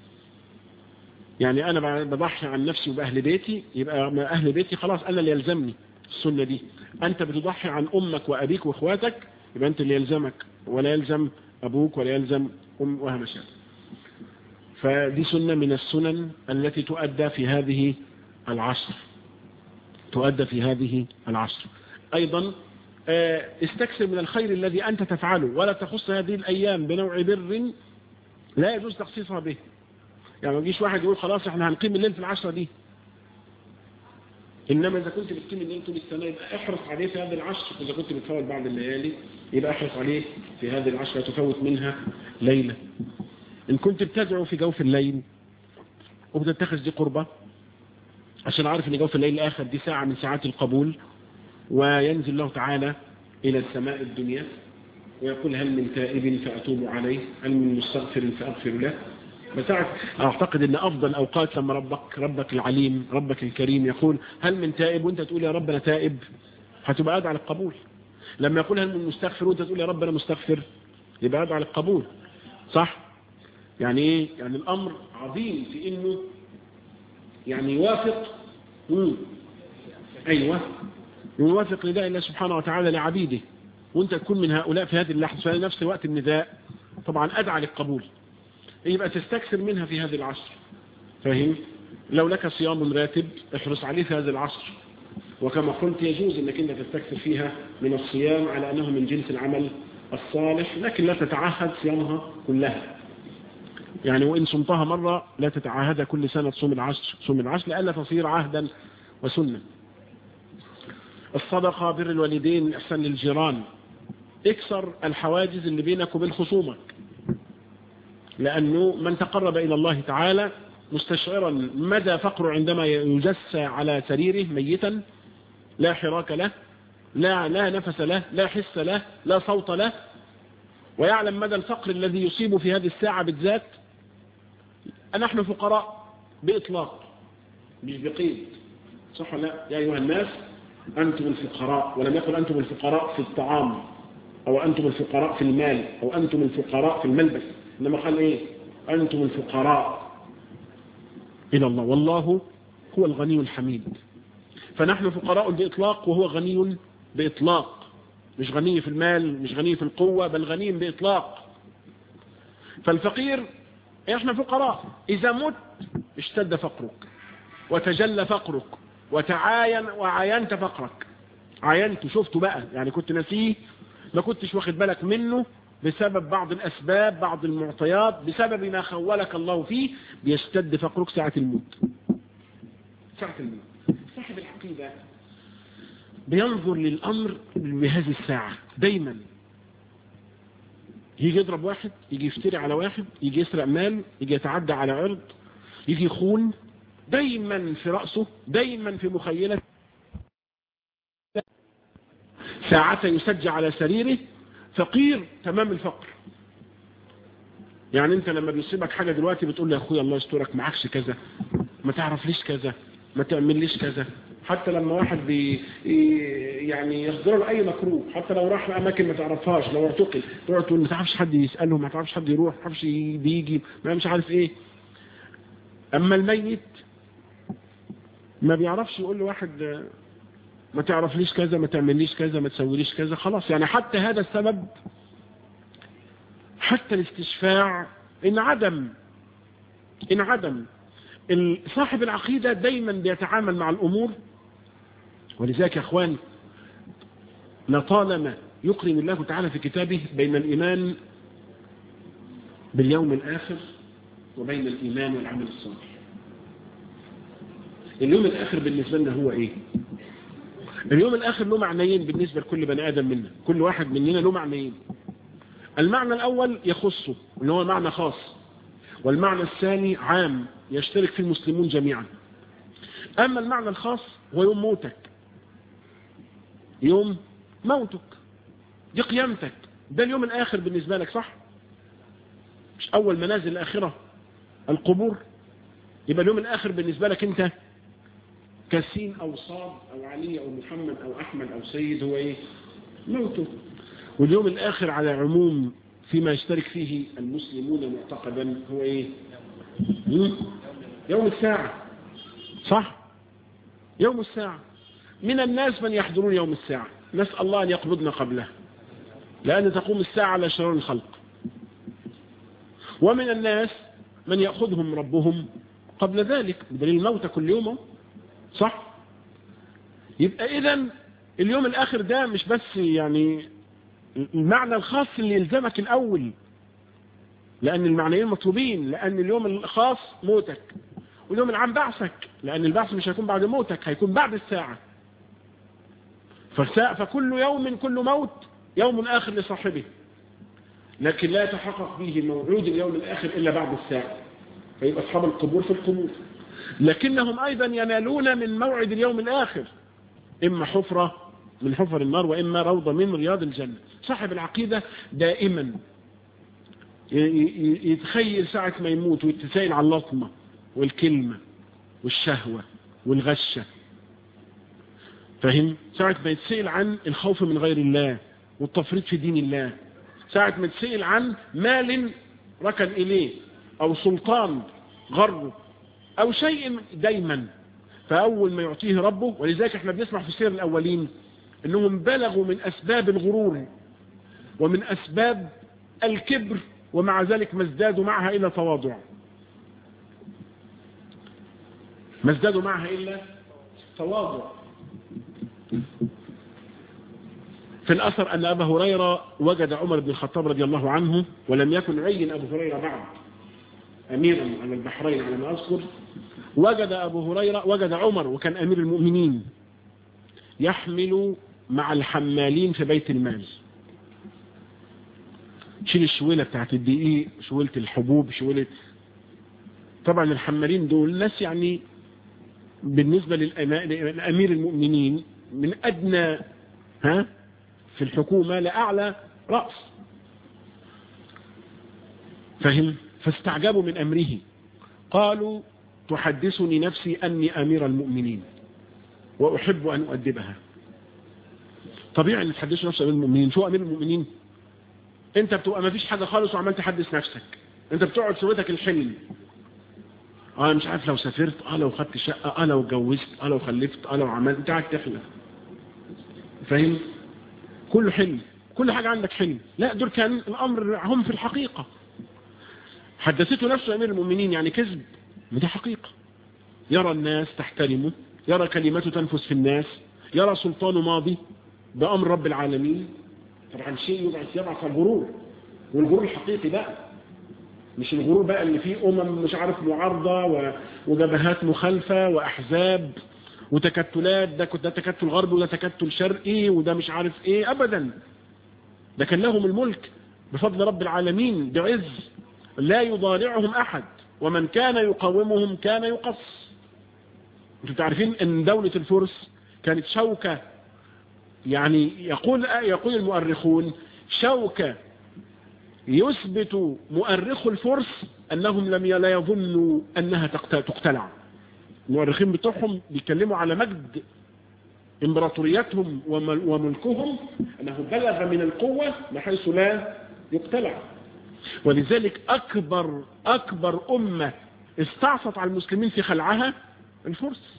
يعني أنا بضحي عن نفسي وبأهل بيتي يبقى أهل بيتي خلاص أنا اللي يلزمني السنة دي أنت بتضحي عن أمك وأبيك وإخواتك يبقى أنت اللي يلزمك ولا يلزم أبوك ولا يلزم أم وهما شاء فدي سنة من السنن التي تؤدى في هذه العصر تؤدى في هذه العصر أيضا استكثر من الخير الذي أنت تفعله ولا تخص هذه الأيام بنوع بر لا يجوز تخصيصها به يعني ما يجيش واحد يقول خلاص احنا هنقيم الليل في العشرة دي إنما إذا كنت بتقيم الليل طول السنة يبقى احرص عليه في هذه العشر إذا كنت بتفوت بعض الليالي يبقى احرص عليه في هذه العشرة تفوت منها ليلة إن كنت بتدعو في جوف الليل وبتتخذ دي قربة عشان عارف ان جوف الليل الآخر دي ساعة من ساعات القبول وينزل الله تعالى إلى السماء الدنيا ويقول هل من تائب فأتوب عليه هل من مستغفر فأغفر له بس اعتقد ان افضل اوقات لما ربك ربك العليم ربك الكريم يقول هل من تائب وانت تقول يا رب انا تائب هتبقى ادعى للقبول لما يقول هل من مستغفر وانت تقول يا رب انا مستغفر يبقى ادعى للقبول صح يعني ايه يعني الامر عظيم في انه يعني يوافق مم. ايوه يوافق نداء الله سبحانه وتعالى لعبيده وانت تكون من هؤلاء في هذه اللحظه في نفس وقت النداء طبعا ادعى للقبول يبقى تستكثر منها في هذه العصر فاهم لو لك صيام راتب احرص عليه في هذا العصر وكما قلت يجوز انك انت تستكثر فيها من الصيام على انه من جنس العمل الصالح لكن لا تتعهد صيامها كلها يعني وإن صمتها مرة لا تتعاهدها كل سنة تصوم العشر تصوم العشر لألا تصير عهدا وسنة الصدقة بر الوالدين الإحسان للجيران اكسر الحواجز اللي بينك وبين خصومك لأنه من تقرب إلى الله تعالى مستشعرا مدى فقره عندما يجسى على سريره ميتا لا حراك له لا, لا نفس له لا حس له لا صوت له ويعلم مدى الفقر الذي يصيب في هذه الساعة بالذات نحن فقراء بإطلاق مش بقيد صح لا يا أيها الناس أنتم الفقراء ولم يقل أنتم الفقراء في الطعام أو أنتم الفقراء في المال أو أنتم الفقراء في الملبس إنما قال إيه أنتم الفقراء إلى الله والله هو الغني الحميد فنحن فقراء بإطلاق وهو غني بإطلاق مش غني في المال مش غني في القوة بل غني بإطلاق فالفقير احنا فقراء إذا مت اشتد فقرك وتجلى فقرك وتعاين وعاينت فقرك عاينت شفته بقى يعني كنت نسيه ما كنتش واخد بالك منه بسبب بعض الأسباب بعض المعطيات بسبب ما خولك الله فيه بيشتد فقرك ساعة الموت ساعة الموت صاحب العقيدة بينظر للأمر بهذه الساعة دايما يجي يضرب واحد يجي يفتري على واحد يجي يسرق مال يجي يتعدى على عرض يجي يخون دايما في رأسه دايما في مخيلة ساعة يسجى على سريره فقير تمام الفقر يعني انت لما بيصيبك حاجة دلوقتي بتقول له يا اخويا الله يسترك معكش كذا ما تعرف ليش كذا ما تعمل ليش كذا حتى لما واحد بي يعني يصدر له اي مكروه حتى لو راح لاماكن ما تعرفهاش لو اعتقل تقعد تقول ما تعرفش حد يساله ما تعرفش حد يروح ما تعرفش بيجي ما مش عارف ايه اما الميت ما بيعرفش يقول لواحد ما تعرفليش كذا ما تعمليش كذا ما تسويليش كذا خلاص يعني حتى هذا السبب حتى الاستشفاع انعدم انعدم صاحب العقيدة دايما بيتعامل مع الأمور ولذلك يا أخوان لطالما يقرن الله تعالى في كتابه بين الإيمان باليوم الآخر وبين الإيمان والعمل الصالح اليوم الآخر بالنسبة لنا هو إيه اليوم الآخر له معنيين بالنسبة لكل بني آدم منا كل واحد مننا له معنيين المعنى الأول يخصه اللي هو معنى خاص والمعنى الثاني عام يشترك فيه المسلمون جميعا أما المعنى الخاص هو يوم موتك يوم موتك دي قيامتك ده اليوم الآخر بالنسبة لك صح مش أول منازل الآخرة القبور يبقى اليوم الآخر بالنسبة لك أنت كسين أو صاد أو علي أو محمد أو أحمد أو سيد هو إيه موته واليوم الآخر على عموم فيما يشترك فيه المسلمون معتقدا هو إيه يوم الساعة صح يوم الساعة من الناس من يحضرون يوم الساعة نسأل الله أن يقبضنا قبله لأن تقوم الساعة على شرور الخلق ومن الناس من يأخذهم ربهم قبل ذلك بدليل الموت كل يوم صح يبقى إذا اليوم الآخر ده مش بس يعني المعنى الخاص اللي يلزمك الأول لأن المعنيين مطلوبين لأن اليوم الخاص موتك واليوم العام بعثك لأن البعث مش هيكون بعد موتك هيكون بعد الساعة فكل يوم كل موت يوم آخر لصاحبه لكن لا يتحقق به موعود اليوم الآخر إلا بعد الساعة فيبقى أصحاب القبور في القبور لكنهم أيضا ينالون من موعد اليوم الآخر إما حفرة من حفر النار وإما روضة من رياض الجنة صاحب العقيدة دائما يتخيل ساعة ما يموت ويتسائل على اللطمة والكلمة والشهوة والغشة فهم ساعة ما يتسائل عن الخوف من غير الله والتفريط في دين الله ساعة ما يتسائل عن مال ركن إليه أو سلطان غره أو شيء دايما فأول ما يعطيه ربه ولذلك احنا بنسمع في السير الأولين أنهم بلغوا من أسباب الغرور ومن أسباب الكبر ومع ذلك ما ازدادوا معها إلا تواضع ما ازدادوا معها إلا تواضع في الأثر أن أبا هريرة وجد عمر بن الخطاب رضي الله عنه ولم يكن عين أبو هريرة بعد أميرا على البحرين على ما أذكر وجد أبو هريرة وجد عمر وكان أمير المؤمنين يحمل مع الحمالين في بيت المال شيل الشويلة بتاعت الدقيق شويلة الحبوب شويلة طبعا الحمالين دول ناس يعني بالنسبة للأمير المؤمنين من أدنى ها في الحكومة لأعلى رأس فهم فاستعجبوا من أمره قالوا تحدثني نفسي أني أمير المؤمنين وأحب أن أؤدبها طبيعي أن تحدثوا نفسي أمير المؤمنين شو أمير المؤمنين أنت بتبقى ما فيش حاجة خالص وعمال تحدث نفسك أنت بتقعد سويتك الحلم اه مش عارف لو سافرت اه لو خدت شقة اه لو اتجوزت اه لو خلفت اه لو عملت انت قاعد تحلم فاهم كله حلم كل حاجة عندك حلم لا دول كان الامر هم في الحقيقة حدثته نفسه امير المؤمنين يعني كذب دي حقيقة يرى الناس تحترمه يرى كلمته تنفذ في الناس يرى سلطانه ماضي بأمر رب العالمين طبعا شيء يبعث يبعث الغرور والغرور الحقيقي بقى مش الغرور بقى اللي فيه أمم مش عارف معارضة وجبهات مخالفة وأحزاب وتكتلات ده ده تكتل غربي وده تكتل شرقي وده مش عارف ايه أبدا ده كان لهم الملك بفضل رب العالمين بعز لا يضارعهم أحد ومن كان يقاومهم كان يقص انتم تعرفين ان دولة الفرس كانت شوكة يعني يقول يقول المؤرخون شوكة يثبت مؤرخ الفرس أنهم لم لا يظنوا أنها تقتلع المؤرخين بتوعهم بيتكلموا على مجد امبراطوريتهم وملكهم أنه بلغ من القوة بحيث لا يقتلع ولذلك أكبر أكبر أمة استعصت على المسلمين في خلعها الفرس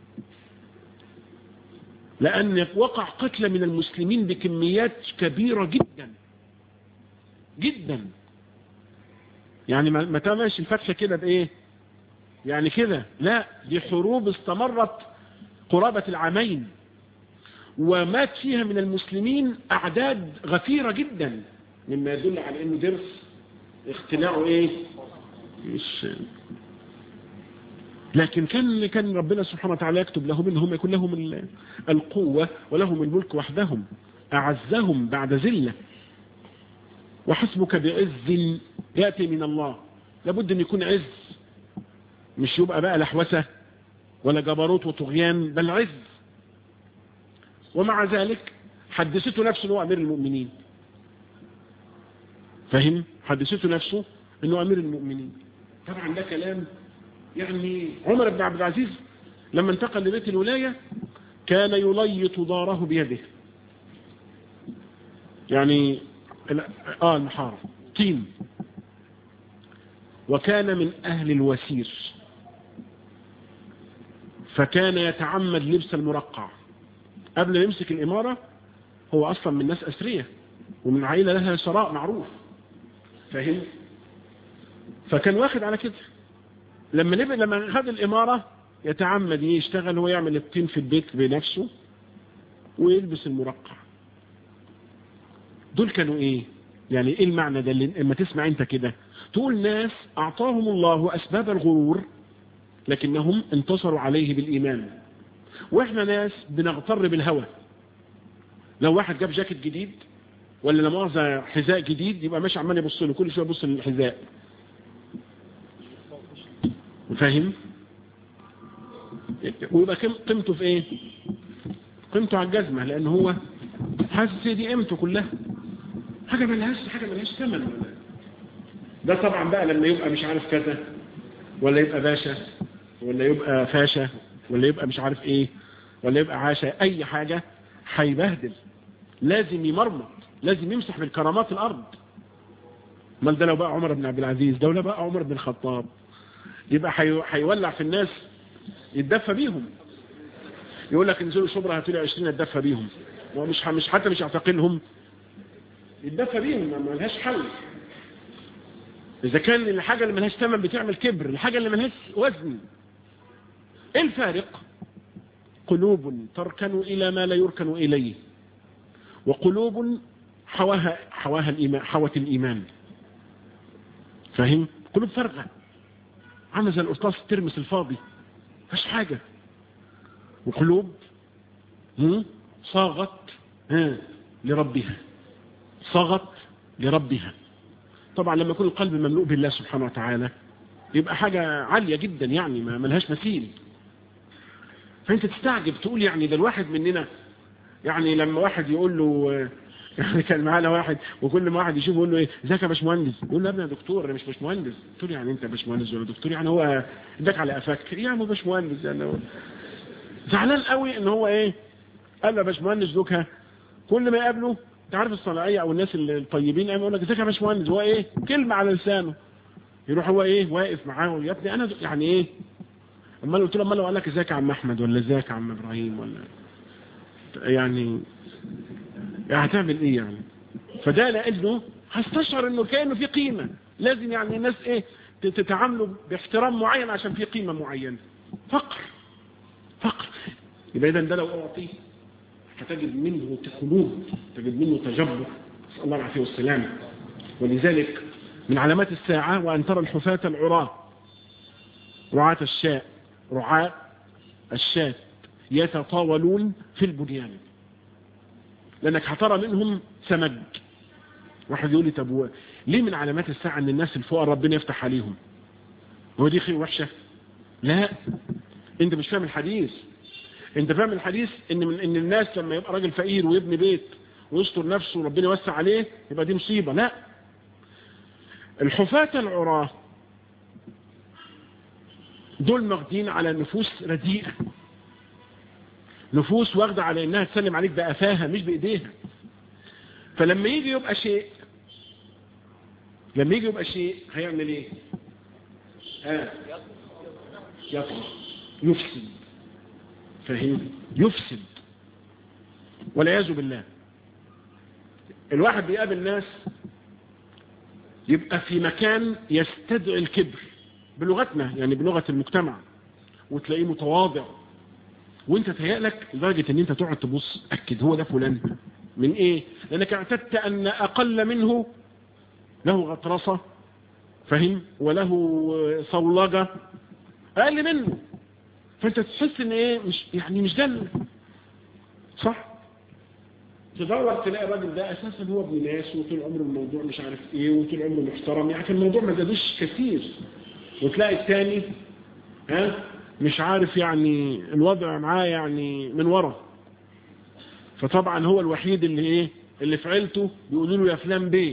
لأن وقع قتل من المسلمين بكميات كبيرة جدا جدا يعني ما تماشي الفتح كده بإيه يعني كده لا دي حروب استمرت قرابة العامين ومات فيها من المسلمين أعداد غفيرة جدا مما يدل على أنه درس اختلاعه إيه مش لكن كان كان ربنا سبحانه وتعالى يكتب لهم انهم يكون لهم القوة ولهم الملك وحدهم أعزهم بعد ذلة وحسبك بعز يأتي من الله لابد أن يكون عز مش يبقى بقى لحوسة ولا جبروت وطغيان بل عز ومع ذلك حدثته نفسه أنه أمير المؤمنين فهم حدثته نفسه أنه أمير المؤمنين طبعا ده كلام يعني عمر بن عبد العزيز لما انتقل لبيت الولاية كان يليط داره بيده يعني آه المحارة طين وكان من أهل الوسير فكان يتعمد لبس المرقع قبل ما يمسك الإمارة هو أصلا من ناس أسرية ومن عائلة لها ثراء معروف فهم فكان واخد على كده لما نبقى لما خد الإمارة يتعمد يشتغل ويعمل الطين في البيت بنفسه ويلبس المرقع دول كانوا ايه يعني ايه المعنى ده اللي لما تسمع انت كده تقول ناس اعطاهم الله اسباب الغرور لكنهم انتصروا عليه بالايمان واحنا ناس بنغتر بالهوى لو واحد جاب جاكيت جديد ولا لا مؤاخذه حذاء جديد يبقى ماشي عمال يبص له كل شويه يبص للحذاء فاهم ويبقى قيمته في ايه قيمته على الجزمه لان هو حاسس دي قيمته كلها حاجه ملهاش حاجه ملهاش ثمن ده طبعا بقى لما يبقى مش عارف كذا ولا يبقى باشا ولا يبقى فاشا ولا يبقى مش عارف ايه ولا يبقى عاشا اي حاجة هيبهدل لازم يمرمط لازم يمسح بالكرامات الارض امال ده لو بقى عمر بن عبد العزيز ده لو بقى عمر بن الخطاب يبقى هيولع في الناس يتدفى بيهم يقول لك انزلوا شبرا هاتوا لي 20 اتدفى بيهم ومش مش حتى مش يعتقلهم يتدفى بيهم ما لهاش حل اذا كان الحاجه اللي ملهاش ثمن بتعمل كبر الحاجه اللي ملهاش وزن ايه الفارق قلوب تركن الى ما لا يركن اليه وقلوب حواها حواها الايمان حوت الايمان فاهم قلوب فارغه عامله زي القرطاس الترمس الفاضي مفيش حاجه وقلوب صاغت لربها صاغت لربها طبعا لما يكون القلب مملوء بالله سبحانه وتعالى يبقى حاجة عالية جدا يعني ما ملهاش مثيل فانت تستعجب تقول يعني ده الواحد مننا يعني لما واحد يقول له يعني كان معانا واحد وكل ما واحد يشوفه يقول له ايه ازيك يا باشمهندس يقول له يا ابني يا دكتور انا مش باشمهندس قلت له يعني انت باشمهندس ولا دكتور يعني هو اداك على قفاك يعني هو باشمهندس يعني هو زعلان قوي ان هو ايه قال له يا باشمهندس دوكها كل ما يقابله انت عارف الصناعيه او الناس الطيبين يقول لك ازيك يا باشمهندس هو ايه كلمه على لسانه يروح هو ايه واقف معاه يا ابني انا يعني ايه اما قلت له اما لو قال لك ازيك يا عم احمد ولا ازيك يا عم ابراهيم ولا يعني يعني هتعمل ايه يعني فده لانه هستشعر انه كانه في قيمه لازم يعني الناس ايه تتعاملوا باحترام معين عشان في قيمه معينه فقر فقر يبقى اذا ده لو اعطيه فتجد منه خلود تجد منه تجبر نسال الله العافيه والسلامه ولذلك من علامات الساعه وان ترى الحفاة العراة رعاة الشاء رعاة الشاة يتطاولون في البنيان لانك هترى منهم سمج واحد يقول لي طب ليه من علامات الساعه ان الناس الفقراء ربنا يفتح عليهم هو دي خير وحشه لا انت مش فاهم الحديث انت فاهم الحديث ان من ان الناس لما يبقى راجل فقير ويبني بيت ويستر نفسه وربنا يوسع عليه يبقى دي مصيبه لا الحفاة العراة دول ماخدين على نفوس رديئة نفوس واخدة على انها تسلم عليك بقفاها مش بايديها فلما يجي يبقى شيء لما يجي يبقى شيء هيعمل ايه ها يطغى يفسد فاهم يفسد والعياذ بالله الواحد بيقابل ناس يبقى في مكان يستدعي الكبر بلغتنا يعني بلغة المجتمع وتلاقيه متواضع وانت تهيألك لدرجة ان انت تقعد تبص اكد هو ده فلان من ايه لانك اعتدت ان اقل منه له غطرسة فهم وله صولجة اقل منه فانت تحس ان ايه مش يعني مش ده صح تدور تلاقي الراجل ده اساسا هو ابن ناس وطول عمره الموضوع مش عارف ايه وطول عمره محترم يعني الموضوع ما زادوش كثير وتلاقي الثاني ها مش عارف يعني الوضع معاه يعني من ورا فطبعا هو الوحيد اللي ايه اللي في عيلته بيقولوا له يا فلان بيه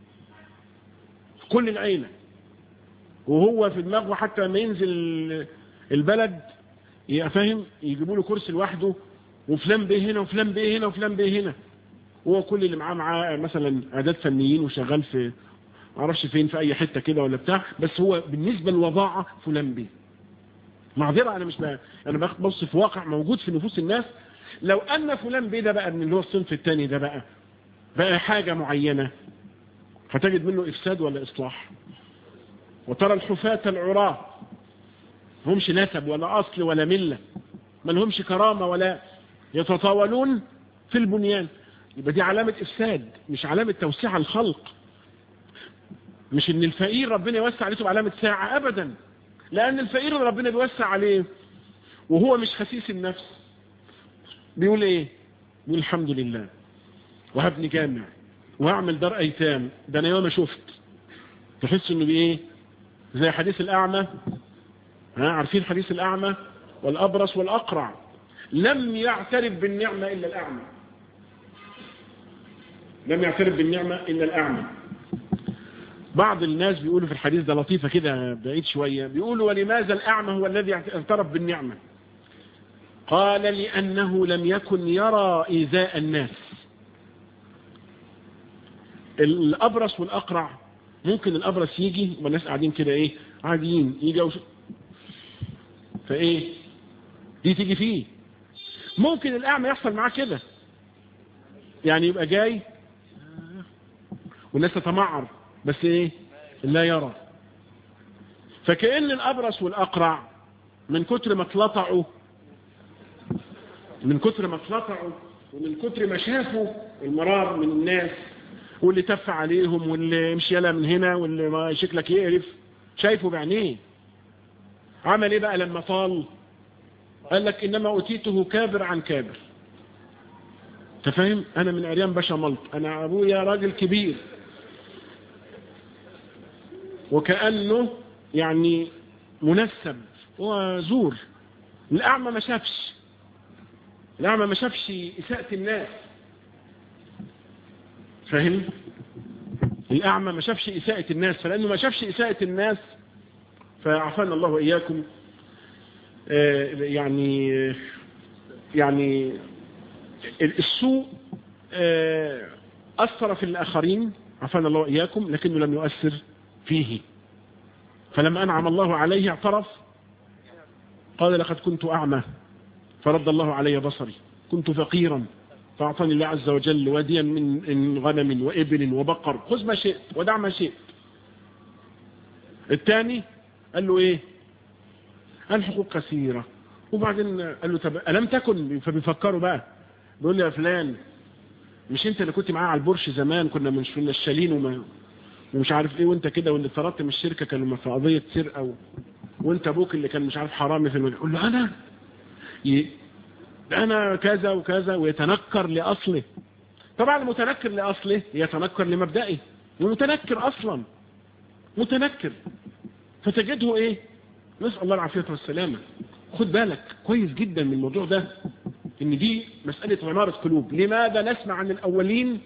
كل العيلة وهو في دماغه حتى لما ينزل البلد يبقى فاهم يجيبوا له كرسي لوحده وفلان بيه هنا وفلان بيه هنا وفلان بيه هنا هو كل اللي معاه معاه مثلا اعداد فنيين وشغال في معرفش فين في اي حته كده ولا بتاع بس هو بالنسبه للوضاعه فلان بيه معذره انا مش بقى انا باخد بص في واقع موجود في نفوس الناس لو ان فلان بيه ده بقى من اللي هو الصنف الثاني ده بقى بقى حاجه معينه هتجد منه افساد ولا اصلاح وترى الحفاة العراة همش نسب ولا اصل ولا مله ما لهمش كرامه ولا يتطاولون في البنيان يبقى دي علامة إفساد مش علامة توسيع الخلق مش ان الفقير ربنا يوسع عليه بعلامة ساعة أبدا لأن الفقير اللي ربنا بيوسع عليه وهو مش خسيس النفس بيقول ايه بيقول الحمد لله وهبني جامع وهعمل دار أيتام ده أنا يوم شفت تحس انه بايه زي حديث الأعمى ها عارفين حديث الأعمى والأبرص والأقرع لم يعترف بالنعمة إلا الأعمى لم يعترف بالنعمة إلا الأعمى بعض الناس بيقولوا في الحديث ده لطيفة كده بعيد شوية بيقولوا ولماذا الأعمى هو الذي اعترف بالنعمة قال لأنه لم يكن يرى إيذاء الناس الأبرص والأقرع ممكن الأبرص يجي والناس قاعدين كده إيه عاديين يجي وش... فإيه دي تيجي فيه ممكن الأعمى يحصل معاه كده يعني يبقى جاي والناس تتمعر بس ايه لا يرى فكأن الأبرص والأقرع من كتر ما اتلطعوا من كتر ما اتلطعوا ومن كتر ما شافوا المرار من الناس واللي تف عليهم واللي مشي يلا من هنا واللي ما شكلك يقرف شايفه بعينيه عمل ايه بقى لما طال قال لك انما اوتيته كابر عن كابر تفهم انا من عريان باشا ملط انا ابويا راجل كبير وكأنه يعني منسب وزور الأعمى ما شافش الأعمى ما شافش إساءة الناس فاهم الأعمى ما شافش إساءة الناس فلأنه ما شافش إساءة الناس فعفانا الله وإياكم آه يعني يعني السوء آه أثر في الآخرين عفانا الله وإياكم لكنه لم يؤثر فيه فلما أنعم الله عليه اعترف قال لقد كنت أعمى فرد الله علي بصري كنت فقيرا فأعطاني الله عز وجل واديا من غنم وإبل وبقر خذ ما شئت ودع ما شئت الثاني قال له إيه الحقوق كثيرة وبعدين قال له طب ألم تكن فبيفكروا بقى بيقول لي يا فلان مش انت اللي كنت معاه على البرش زمان كنا مش منشالين وما ومش عارف ايه وانت كده واللي طردت من الشركه كانوا في قضيه سرقه و... وانت ابوك اللي كان مش عارف حرامي في المجال يقول له انا ي... انا كذا وكذا ويتنكر لاصله طبعا المتنكر لاصله يتنكر لمبدئه ومتنكر اصلا متنكر فتجده ايه نسال الله العافيه والسلامه خد بالك كويس جدا من الموضوع ده ان دي مساله عماره قلوب لماذا نسمع عن الاولين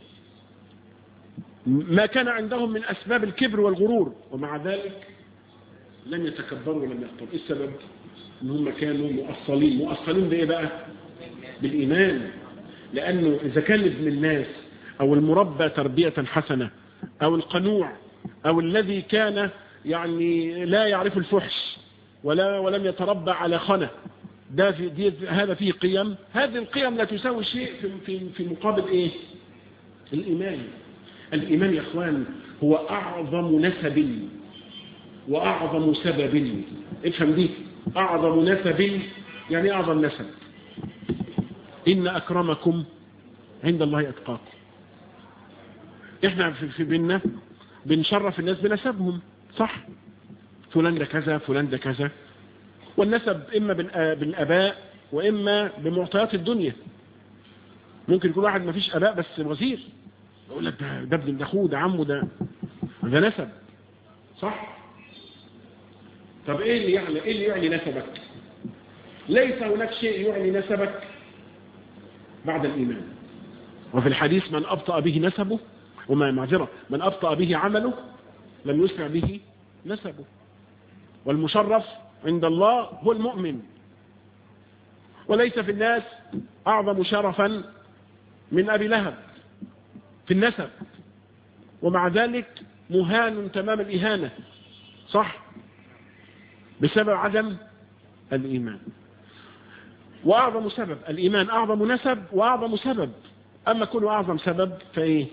ما كان عندهم من أسباب الكبر والغرور ومع ذلك لم يتكبروا ولم يخطروا إيه السبب ان هم كانوا مؤصلين مؤصلين بإيه بقى بالإيمان لأنه إذا كان ابن الناس أو المربى تربية حسنة أو القنوع أو الذي كان يعني لا يعرف الفحش ولا ولم يتربى على خنة ده في دي هذا فيه قيم هذه القيم لا تساوي شيء في في في مقابل ايه الايمان الإيمان يا أخوان هو أعظم نسب وأعظم سبب افهم دي أعظم نسب يعني أعظم نسب إن أكرمكم عند الله أتقاكم إحنا في بيننا بنشرف الناس بنسبهم صح فلان ده كذا فلان ده كذا والنسب إما بالأباء وإما بمعطيات الدنيا ممكن يكون واحد ما فيش أباء بس وزير يقول لك ده ده ابن ده اخوه ده عمه ده ده نسب صح طب ايه اللي يعني ايه اللي يعني نسبك ليس هناك شيء يعني نسبك بعد الايمان وفي الحديث من ابطا به نسبه وما معذره من ابطا به عمله لم يسرع به نسبه والمشرف عند الله هو المؤمن وليس في الناس اعظم شرفا من ابي لهب في النسب ومع ذلك مهان تمام الإهانة صح بسبب عدم الإيمان وأعظم سبب الإيمان أعظم نسب وأعظم سبب أما كل أعظم سبب فإيه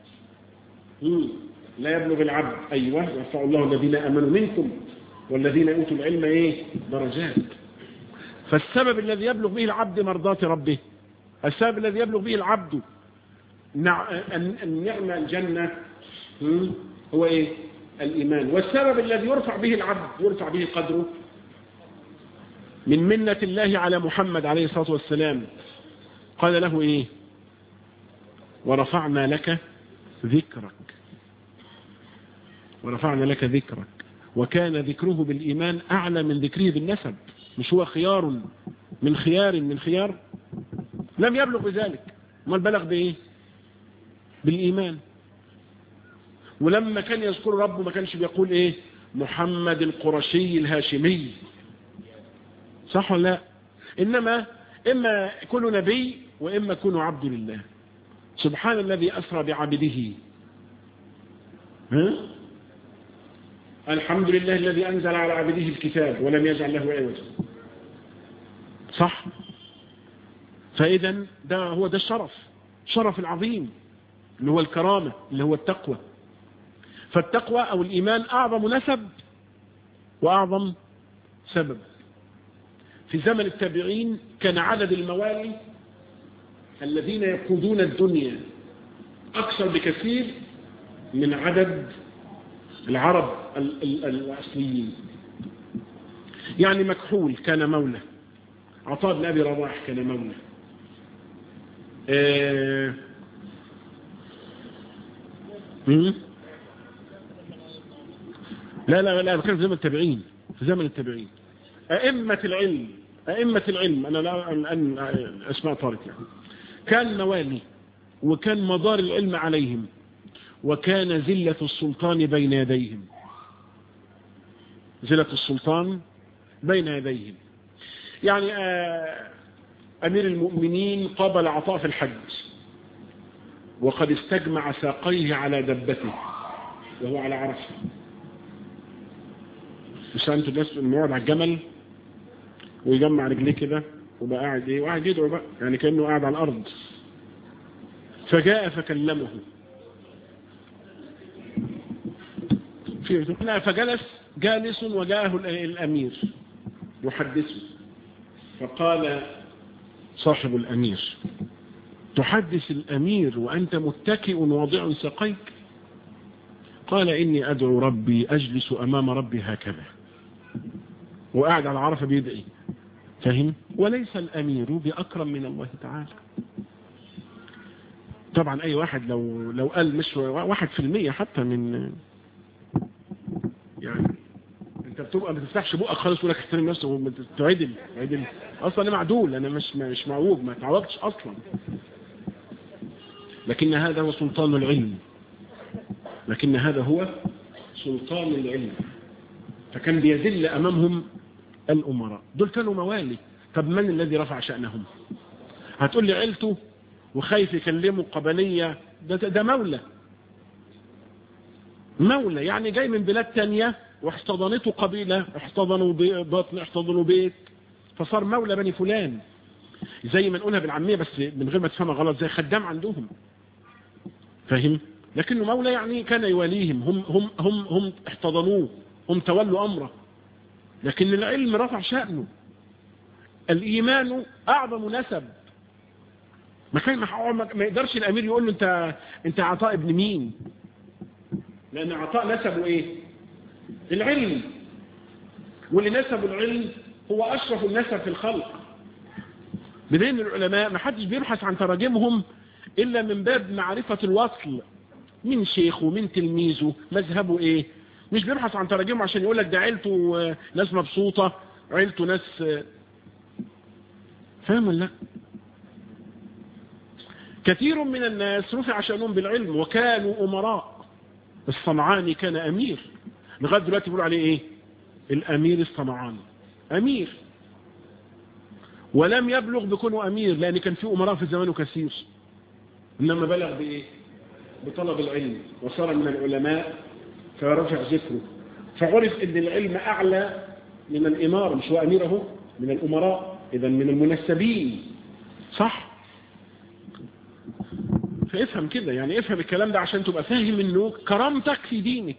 لا يبلغ العبد أيوة يرفع الله الذين أمنوا منكم والذين أوتوا العلم إيه درجات فالسبب الذي يبلغ به العبد مرضات ربه السبب الذي يبلغ به العبد النعمة الجنة هو ايه الإيمان والسبب الذي يرفع به العبد يرفع به قدره من منة الله على محمد عليه الصلاة والسلام قال له ايه ورفعنا لك ذكرك ورفعنا لك ذكرك وكان ذكره بالإيمان أعلى من ذكره بالنسب مش هو خيار من خيار من خيار لم يبلغ بذلك ما البلغ بإيه بالإيمان ولما كان يذكر ربه ما كانش بيقول ايه محمد القرشي الهاشمي صح ولا لا انما اما يكون نبي واما يكون عبد لله سبحان الذي اسرى بعبده ها الحمد لله الذي انزل على عبده الكتاب ولم يجعل له عوجا صح فاذا ده هو ده الشرف شرف العظيم اللي هو الكرامة اللي هو التقوى فالتقوى أو الإيمان أعظم نسب وأعظم سبب في زمن التابعين كان عدد الموالي الذين يقودون الدنيا أكثر بكثير من عدد العرب الأصليين يعني مكحول كان مولى عطاء بن أبي رباح كان مولى آه لا لا لا كان في زمن التابعين في زمن التابعين أئمة العلم أئمة العلم أنا لا أن أسماء طارق يعني كان موالي وكان مدار العلم عليهم وكان زلة السلطان بين يديهم زلة السلطان بين يديهم يعني أمير المؤمنين قابل عطاء في الحج وقد استجمع ساقيه على دبته وهو على عرفه مش انتوا الناس انه يقعد على الجمل ويجمع رجليه كده وبقى قاعد ايه وقاعد يدعو بقى يعني كانه قاعد على الارض فجاء فكلمه في فجلس جالس وجاءه الامير يحدثه فقال صاحب الامير تحدث الأمير وأنت متكئ واضع ساقيك قال إني أدعو ربي أجلس أمام ربي هكذا وقاعد على عرفة بيدعي فهم وليس الأمير بأكرم من الله تعالى طبعا أي واحد لو لو قال مش واحد في المية حتى من يعني انت بتبقى ما تفتحش بقك خالص ولا تحترم نفسك وتعدل عدل اصلا انا معدول انا مش مش معوج ما اتعوجتش اصلا لكن هذا هو سلطان العلم لكن هذا هو سلطان العلم فكان بيذل أمامهم الأمراء دول كانوا موالي طب من الذي رفع شأنهم هتقول لي عيلته وخايف يكلمه قبلية ده, ده مولى مولى يعني جاي من بلاد تانية واحتضنته قبيلة احتضنوا بطن احتضنوا بيت فصار مولى بني فلان زي ما نقولها بالعامية بس من غير ما تفهمها غلط زي خدام عندهم فاهم لكنه مولى يعني كان يواليهم هم هم هم هم احتضنوه هم تولوا امره لكن العلم رفع شأنه الايمان اعظم نسب ما كان ما يقدرش الامير يقول له انت انت عطاء ابن مين لان عطاء نسبه ايه العلم واللي نسب العلم هو اشرف النسب في الخلق بدين العلماء ما حدش بيبحث عن تراجمهم إلا من باب معرفة الوصل من شيخه من تلميذه مذهبه إيه مش بيبحث عن تراجمه عشان يقول لك ده عيلته ناس مبسوطة عيلته ناس فاهم ولا كثير من الناس رفع شأنهم بالعلم وكانوا أمراء الصنعاني كان أمير لغاية دلوقتي بيقولوا عليه إيه الأمير الصنعاني أمير ولم يبلغ بكونه أمير لأن كان في أمراء في زمانه كثير إنما بلغ بإيه بطلب العلم وصار من العلماء فرفع ذكره فعرف ان العلم أعلى من الإمارة مش هو أميره من الأمراء إذا من المنسبين صح فافهم كده يعني افهم الكلام ده عشان تبقى فاهم انه كرامتك في دينك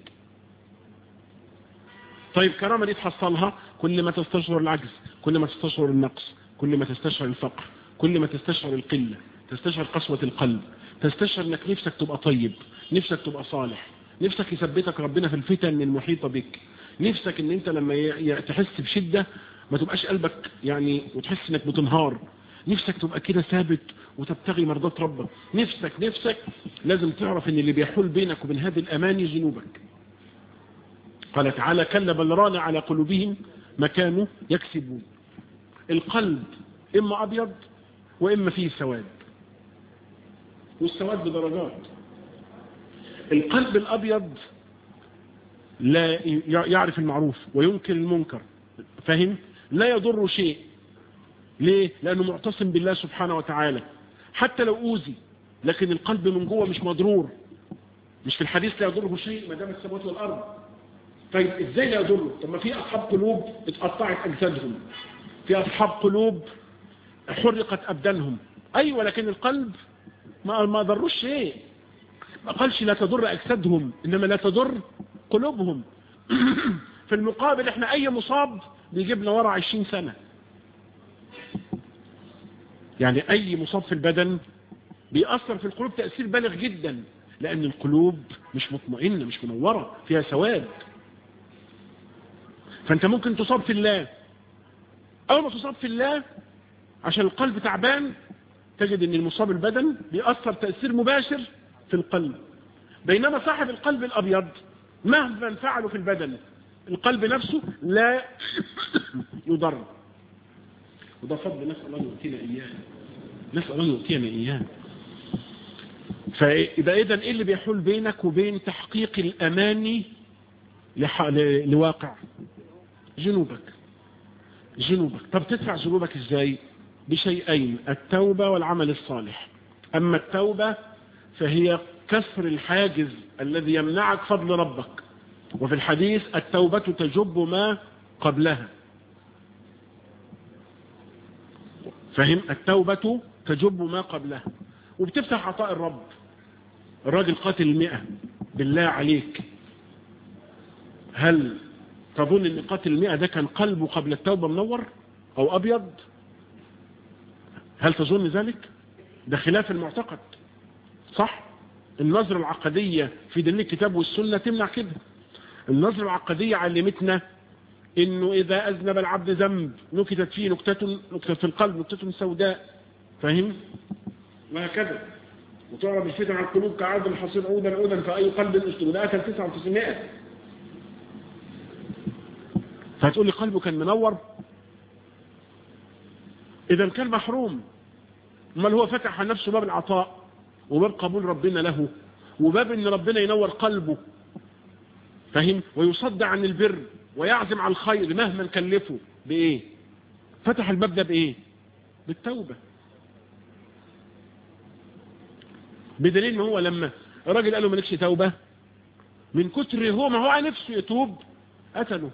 طيب كرامة دي تحصلها كل ما تستشعر العجز كل ما تستشعر النقص كل ما تستشعر الفقر كل ما تستشعر القلة تستشعر قسوة القلب تستشعر انك نفسك تبقى طيب نفسك تبقى صالح نفسك يثبتك ربنا في الفتن المحيطة بك نفسك ان انت لما تحس بشدة ما تبقاش قلبك يعني وتحس انك بتنهار نفسك تبقى كده ثابت وتبتغي مرضات ربك نفسك نفسك لازم تعرف ان اللي بيحول بينك وبين هذه الاماني ذنوبك قال تعالى كلا بل ران على قلوبهم ما كانوا يكسبون القلب اما ابيض واما فيه سواد والسواد بدرجات القلب الأبيض لا يعرف المعروف وينكر المنكر فهم لا يضر شيء ليه لأنه معتصم بالله سبحانه وتعالى حتى لو أوذي لكن القلب من جوه مش مضرور مش في الحديث لا يضره شيء ما دام السماوات والأرض طيب ازاي لا يضره طب ما في أصحاب قلوب اتقطعت أجسادهم في أصحاب قلوب حرقت أبدانهم أيوة لكن القلب ما ما ضروش شيء ما قالش لا تضر أجسادهم إنما لا تضر قلوبهم في المقابل احنا أي مصاب بيجيبنا ورا عشرين سنة يعني أي مصاب في البدن بيأثر في القلوب تأثير بالغ جدا لأن القلوب مش مطمئنة مش منورة فيها سواد فأنت ممكن تصاب في الله أول ما تصاب في الله عشان القلب تعبان تجد أن المصاب البدن بيأثر تأثير مباشر في القلب بينما صاحب القلب الأبيض مهما فعلوا في البدن القلب نفسه لا يضر وده فضل نسأل الله يؤتينا إياه نسأل الله يؤتينا إياه فإذا إذن إيه اللي بيحول بينك وبين تحقيق الأماني لح... ل... لواقع جنوبك جنوبك طب تدفع جنوبك إزاي بشيئين التوبة والعمل الصالح أما التوبة فهي كسر الحاجز الذي يمنعك فضل ربك وفي الحديث التوبة تجب ما قبلها فهم التوبة تجب ما قبلها وبتفتح عطاء الرب الراجل قاتل المئة بالله عليك هل تظن ان قاتل المئة ده كان قلبه قبل التوبة منور او ابيض هل تظن ذلك ده خلاف المعتقد صح النظرة العقدية في دليل الكتاب والسنة تمنع كده النظرة العقدية علمتنا انه اذا اذنب العبد ذنب نكتت فيه نكتة نكتة في القلب نكتة سوداء فاهم وهكذا وتعرض الفتن على القلوب كعرض الحصير عودا عودا فأي قلب أسلم ده أكل 9900 فهتقول لي قلبه كان منور إذا كان محروم امال هو فتح على نفسه باب العطاء وباب قبول ربنا له وباب ان ربنا ينور قلبه فهم ويصد عن البر ويعزم على الخير مهما كلفه بايه فتح الباب ده بايه بالتوبة بدليل ما هو لما الراجل قال له مالكش توبة من كتر هو ما هو نفسه يتوب قتله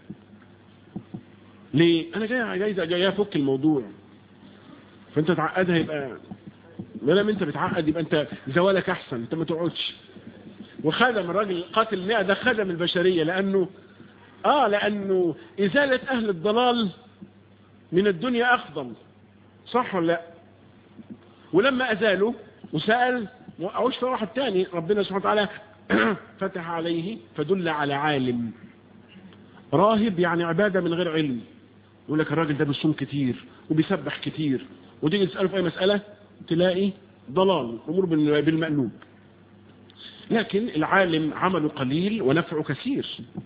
ليه انا جاي جاي جاي افك الموضوع فانت تعقدها يبقى ما دام انت بتعقد يبقى انت زوالك احسن انت ما تقعدش وخدم الراجل قاتل مئة ده خدم البشرية لانه اه لانه ازالة اهل الضلال من الدنيا افضل صح ولا لا ولما ازاله وسأل وقعوش في واحد تاني ربنا سبحانه وتعالى فتح عليه فدل على عالم راهب يعني عبادة من غير علم يقول لك الراجل ده بيصوم كتير وبيسبح كتير وتيجي تسأله في اي مسألة تلاقي ضلال امور بالمقلوب لكن العالم عمله قليل ونفعه كثير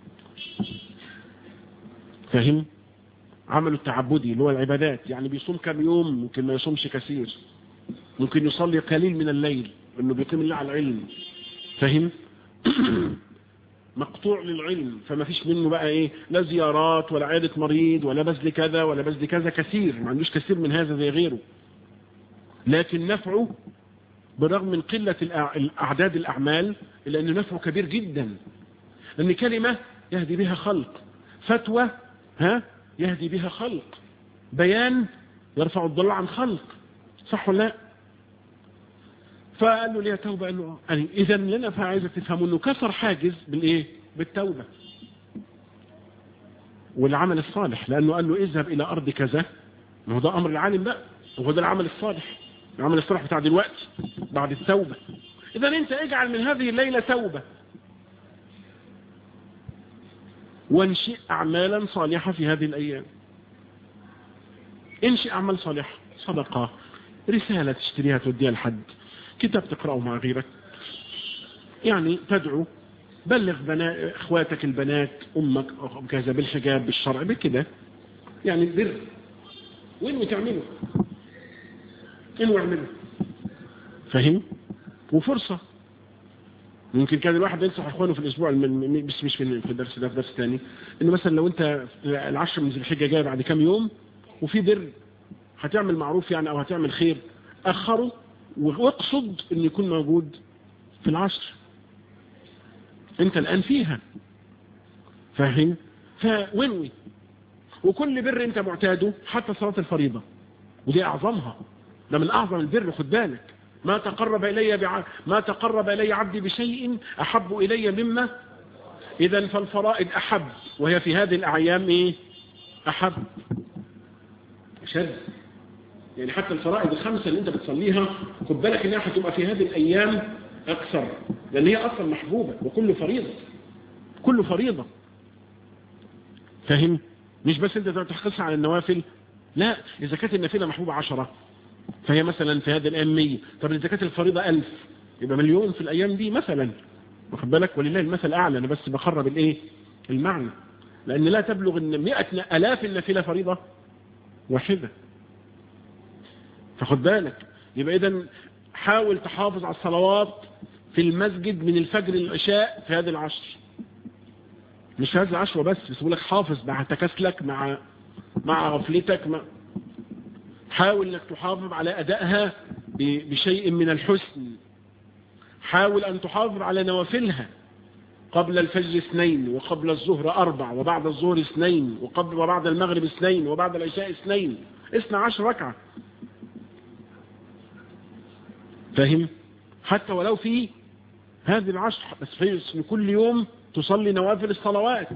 فاهم عمله التعبدي اللي هو العبادات يعني بيصوم كم يوم ممكن ما يصومش كثير ممكن يصلي قليل من الليل انه بيقيم الله على العلم فاهم مقطوع للعلم فما فيش منه بقى ايه لا زيارات ولا عيادة مريض ولا بذل كذا ولا بذل كذا كثير ما عندوش كثير من هذا زي غيره لكن نفعه برغم من قلة اعداد الاعمال الا انه نفعه كبير جدا لان كلمة يهدي بها خلق فتوى ها يهدي بها خلق بيان يرفع الضلال عن خلق صح ولا لا فقال له ليه توبة قال له يعني اذا لنا فعايزة تفهموا انه كسر حاجز بالايه بالتوبة والعمل الصالح لانه قال له اذهب الى ارض كذا ما هو ده امر العالم بقى وهو ده العمل الصالح العمل الصالح بتاع دلوقتي بعد التوبة اذا انت اجعل من هذه الليلة توبة وانشئ اعمالا صالحة في هذه الايام انشئ اعمال صالحة صدقة رسالة تشتريها توديها لحد كتاب تقرأه مع غيرك يعني تدعو بلغ بنا اخواتك البنات امك كذا بالحجاب بالشرع بكده يعني بر وين تعمله انه اعمله فهم وفرصة ممكن كان الواحد ينصح اخوانه في الاسبوع الم- بس مش في في الدرس ده في درس ثاني انه مثلا لو انت العشر من ذي الحجه جاي بعد كام يوم وفي بر هتعمل معروف يعني او هتعمل خير اخره واقصد انه يكون موجود في العصر انت الان فيها فاهم فوينوي وكل بر انت معتاده حتى صلاة الفريضة ودي اعظمها ده من اعظم البر خد بالك ما تقرب الي بع... ما تقرب الي عبدي بشيء احب الي مما اذا فالفرائض احب وهي في هذه الاعيام ايه احب شد يعني حتى الفرائض الخمسة اللي انت بتصليها خد بالك انها هتبقى في هذه الايام اكثر لان هي اصلا محبوبة وكل فريضة كل فريضة فاهم مش بس انت تحقصها على النوافل لا اذا كانت النافلة محبوبة عشرة فهي مثلا في هذه الايام 100 طب اذا كانت الفريضة 1000 يبقى مليون في الايام دي مثلا واخد بالك ولله المثل اعلى انا بس بخرب الايه المعنى لان لا تبلغ ان 100 الاف النافلة فريضة واحدة فخد بالك يبقى اذا حاول تحافظ على الصلوات في المسجد من الفجر للعشاء في هذه العشر مش في هذه العشرة بس بس بقول لك حافظ مع تكاسلك مع مع غفلتك مع حاول انك تحافظ على ادائها ب- بشيء من الحسن حاول ان تحافظ على نوافلها قبل الفجر اثنين وقبل الظهر اربع وبعد الظهر اثنين وقبل وبعد المغرب اثنين وبعد العشاء اثنين اثنى عشر ركعة فاهم حتى ولو في هذه العشر بس في كل يوم تصلي نوافل الصلوات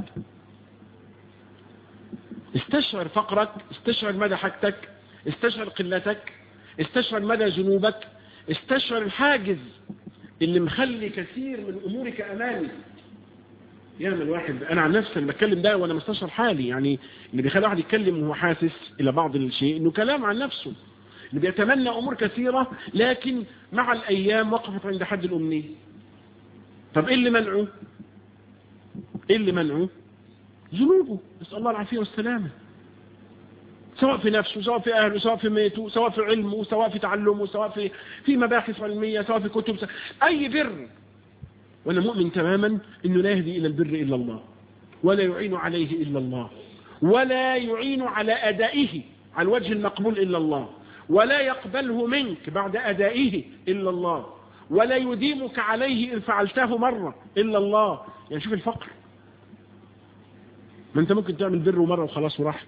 استشعر فقرك استشعر مدى حاجتك استشعر قلتك استشعر مدى ذنوبك استشعر الحاجز اللي مخلي كثير من امورك امامي يعمل الواحد انا عن نفسي انا بتكلم ده وانا مستشعر حالي يعني اللي بيخلي الواحد يتكلم وهو حاسس الى بعض الشيء انه كلام عن نفسه اللي بيتمنى امور كثيرة لكن مع الايام وقفت عند حد الامنية طب ايه اللي منعه ايه اللي منعه ذنوبه نسال الله العافيه والسلامه سواء في نفسه سواء في اهله سواء في ميته سواء في علمه سواء في تعلمه سواء في في مباحث علميه سواء في كتب سواء اي بر وانا مؤمن تماما انه لا يهدي الى البر الا الله ولا يعين عليه الا الله ولا يعين على ادائه على الوجه المقبول الا الله ولا يقبله منك بعد ادائه الا الله ولا يديمك عليه ان فعلته مره الا الله يعني شوف الفقر ما انت ممكن تعمل بر مرة وخلاص وراحت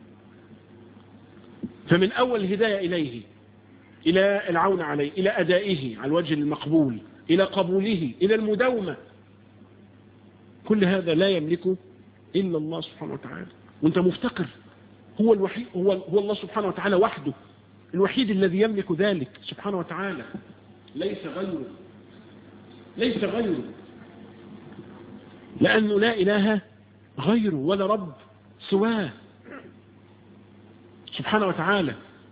فمن اول الهداية اليه الى العون عليه الى ادائه على الوجه المقبول الى قبوله الى المداومة كل هذا لا يملكه الا الله سبحانه وتعالى وانت مفتقر هو الوحيد هو, هو الله سبحانه وتعالى وحده الوحيد الذي يملك ذلك سبحانه وتعالى ليس غيره ليس غيره لأنه لا إله غيره ولا رب سواه سبحانه وتعالى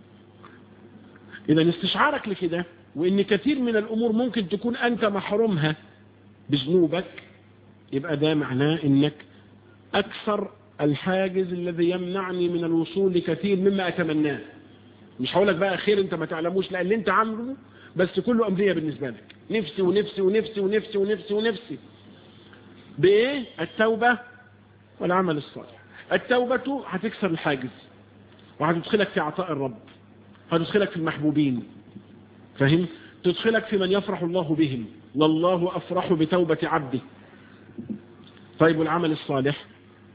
إذا استشعارك لكده وإن كثير من الأمور ممكن تكون أنت محرومها بذنوبك يبقى ده معناه إنك أكثر الحاجز الذي يمنعني من الوصول لكثير مما أتمناه مش هقولك بقى خير انت ما تعلموش لا اللي انت عامله بس كله أمرية بالنسبة لك نفسي ونفسي ونفسي ونفسي ونفسي ونفسي بإيه التوبة والعمل الصالح التوبة هتكسر الحاجز وهتدخلك في عطاء الرب هتدخلك في المحبوبين فهم تدخلك في من يفرح الله بهم والله أفرح بتوبة عبده طيب والعمل الصالح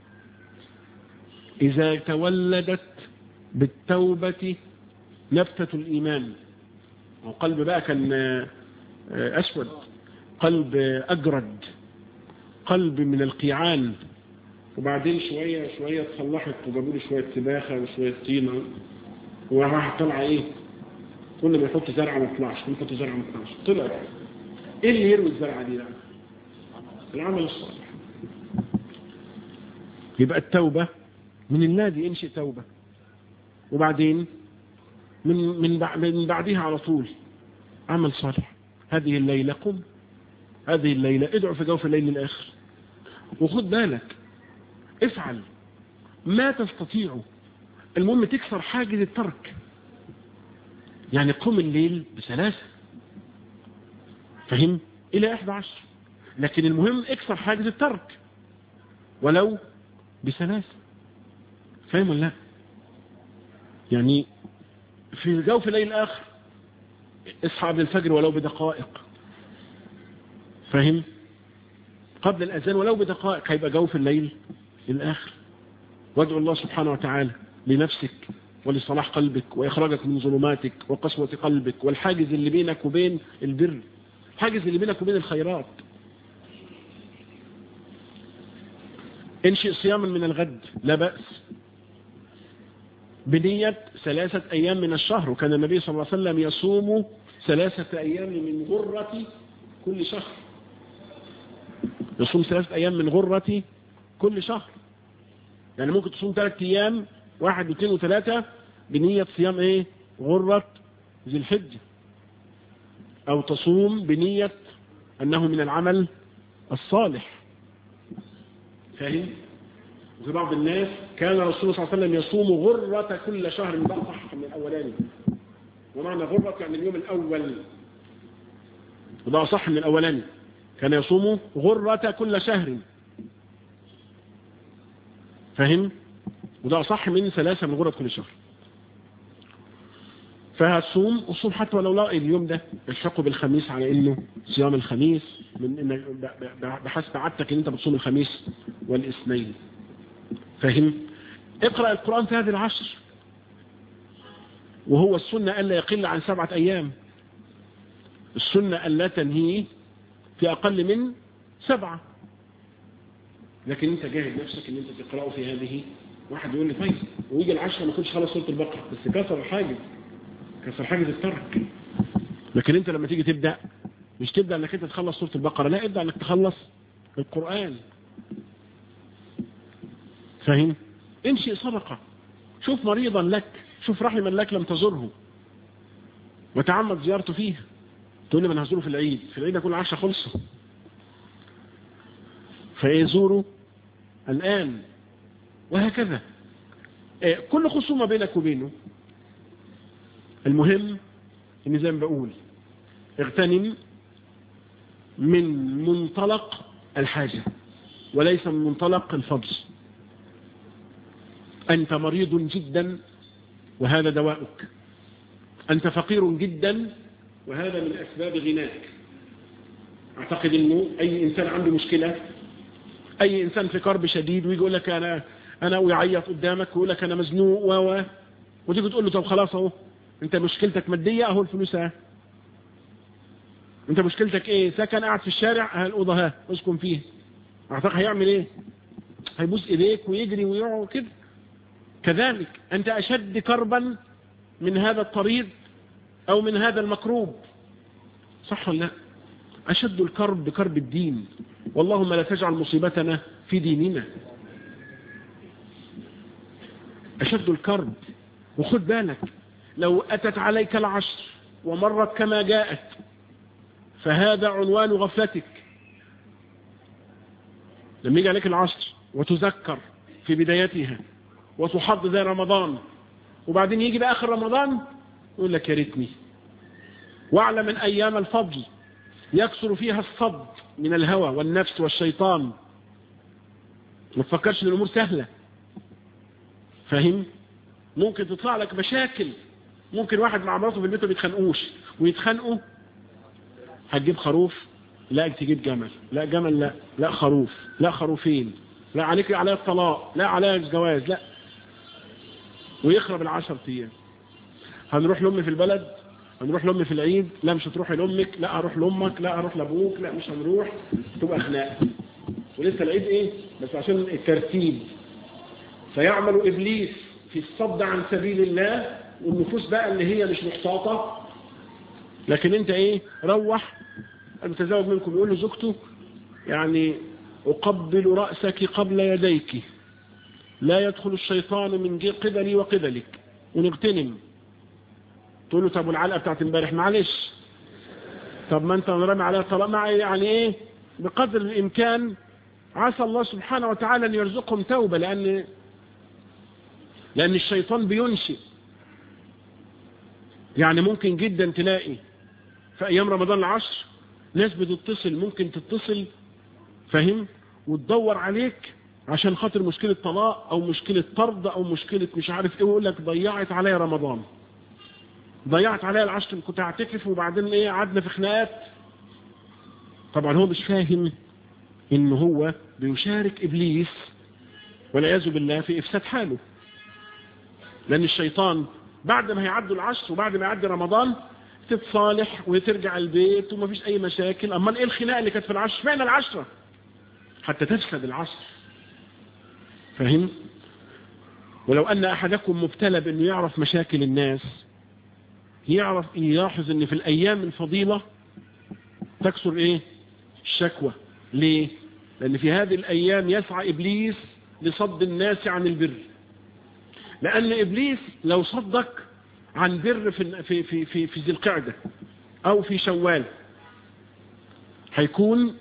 إذا تولدت بالتوبة نبتة الإيمان وقلب بقى كان أسود قلب أجرد قلب من القيعان وبعدين شوية شوية تصلحت وجابوا له شوية سباخة وشوية طينة وراح طلع ايه كل ما يحط زرعة ما يطلعش كل ما يحط زرعة ما يطلعش طلع ايه اللي يروي الزرعة دي بقى العمل الصالح يبقى التوبة من النادي انشئ توبة وبعدين من من من بعدها على طول عمل صالح هذه الليلة قم هذه الليلة ادعو في جوف الليل الآخر وخد بالك افعل ما تستطيع المهم تكسر حاجز الترك يعني قم الليل بثلاثة فهم إلى 11 لكن المهم اكسر حاجز الترك ولو بثلاث فاهم ولا لا يعني في جوف الليل الآخر اصحى قبل الفجر ولو بدقائق فاهم قبل الأذان ولو بدقائق هيبقى جوف الليل الآخر وادعو الله سبحانه وتعالى لنفسك ولصلاح قلبك وإخراجك من ظلماتك وقسوة قلبك والحاجز اللي بينك وبين البر الحاجز اللي بينك وبين الخيرات انشئ صياما من الغد لا بأس بنية ثلاثة أيام من الشهر وكان النبي صلى الله عليه وسلم يصوم ثلاثة أيام من غرة كل شهر يصوم ثلاثة أيام من غرة كل شهر يعني ممكن تصوم ثلاثة أيام واحد واثنين وثلاثة بنية صيام ايه غرة ذي الحجة او تصوم بنية انه من العمل الصالح فاهم وفي بعض الناس كان الرسول صلى الله عليه وسلم يصوم غرة كل شهر من بعض صح من الاولاني ومعنى غرة يعني اليوم الاول وده صح من الاولاني كان يصوم غرة كل شهر فاهم وده صح من ثلاثة من غرة كل شهر فهتصوم وصوم حتى ولو لا اليوم ده الحقه بالخميس على انه صيام الخميس من إن بحسب عادتك ان انت بتصوم الخميس والاثنين فاهم اقرأ القرآن في هذه العشر وهو السنة ألا يقل عن سبعة أيام السنة ألا تنهيه في أقل من سبعة لكن انت جاهد نفسك ان انت تقرأه في هذه واحد يقول لي طيب ويجي العشرة ما كنتش خلص سورة البقرة بس كسر الحاجز كسر حاجز الترك لكن انت لما تيجي تبدأ مش تبدأ انك انت تخلص سورة البقرة لا ابدأ انك تخلص القرآن فاهم انشئ صدقة شوف مريضا لك شوف رحما لك لم تزره وتعمد زيارته فيها تقول لي ما انا هزوره في العيد في العيد اكون العشرة خلصه فيزوره الآن وهكذا كل خصومة بينك وبينه المهم ان زي ما بقول اغتنم من منطلق الحاجة وليس من منطلق الفضل أنت مريض جدا وهذا دواؤك أنت فقير جدا وهذا من أسباب غناك أعتقد أنه أي إنسان عنده مشكلة أي إنسان في كرب شديد ويجي يقول لك أنا أنا ويعيط قدامك ويقول لك أنا مزنوق و وتيجي تقول له طب خلاص أهو أنت مشكلتك مادية أهو الفلوس أهي أنت مشكلتك إيه سكن قاعد في الشارع أهل الأوضة ها اسكن فيه أعتقد هيعمل إيه هيبوس إيديك ويجري ويقعد كده كذلك أنت أشد كربا من هذا الطريق أو من هذا المكروب صح ولا لا أشد الكرب بكرب الدين واللهم لا تجعل مصيبتنا في ديننا أشد الكرب وخد بالك لو أتت عليك العشر ومرت كما جاءت فهذا عنوان غفلتك لما يجي عليك العشر وتذكر في بدايتها وتحض زي رمضان وبعدين يجي بآخر رمضان يقول لك يا ريتني واعلم من أيام الفضل يكثر فيها الصد من الهوى والنفس والشيطان ما تفكرش ان الامور سهلة فاهم ممكن تطلع لك مشاكل ممكن واحد مع مراته في البيت ما بيتخانقوش ويتخانقوا هتجيب خروف لا تجيب جمل لا جمل لا لا خروف لا خروفين لا عليك عليها الطلاق لا عليها الجواز لا ويخرب العشر ايام هنروح لامي في البلد هنروح لامي في العيد لا مش هتروحي لامك لا اروح لامك لا اروح لابوك لا مش هنروح تبقى خناقه ولسه العيد ايه بس عشان الترتيب فيعمل ابليس في الصد عن سبيل الله والنفوس بقى اللي هي مش محتاطه لكن انت ايه روح المتزوج منكم يقول لزوجته يعني اقبل راسك قبل يديك لا يدخل الشيطان من قبلي وقبلك ونغتنم تقول له طب والعلقه بتاعت امبارح معلش طب ما انت رامي عليها طلاق مع يعني ايه بقدر الامكان عسى الله سبحانه وتعالى ان يرزقهم توبه لان لان الشيطان بينشئ يعني ممكن جدا تلاقي في ايام رمضان العشر ناس بتتصل ممكن تتصل فاهم وتدور عليك عشان خاطر مشكلة طلاق او مشكلة طرد او مشكلة مش عارف ايه ويقول لك ضيعت عليا رمضان ضيعت عليا العشر كنت هعتكف وبعدين ايه قعدنا في خناقات طبعا هو مش فاهم ان هو بيشارك ابليس والعياذ بالله في افساد حاله لان الشيطان بعد ما هيعدوا العشر وبعد ما يعدي رمضان تتصالح وترجع البيت ومفيش اي مشاكل امال ايه الخناقه اللي كانت في العشر فين العشره حتى تفسد العصر فاهم ولو ان احدكم مبتلى بانه يعرف مشاكل الناس يعرف يلاحظ ان في الايام الفضيله تكثر ايه الشكوى ليه لان في هذه الايام يسعى ابليس لصد الناس عن البر لان ابليس لو صدك عن بر في في في في, في ذي القعده او في شوال هيكون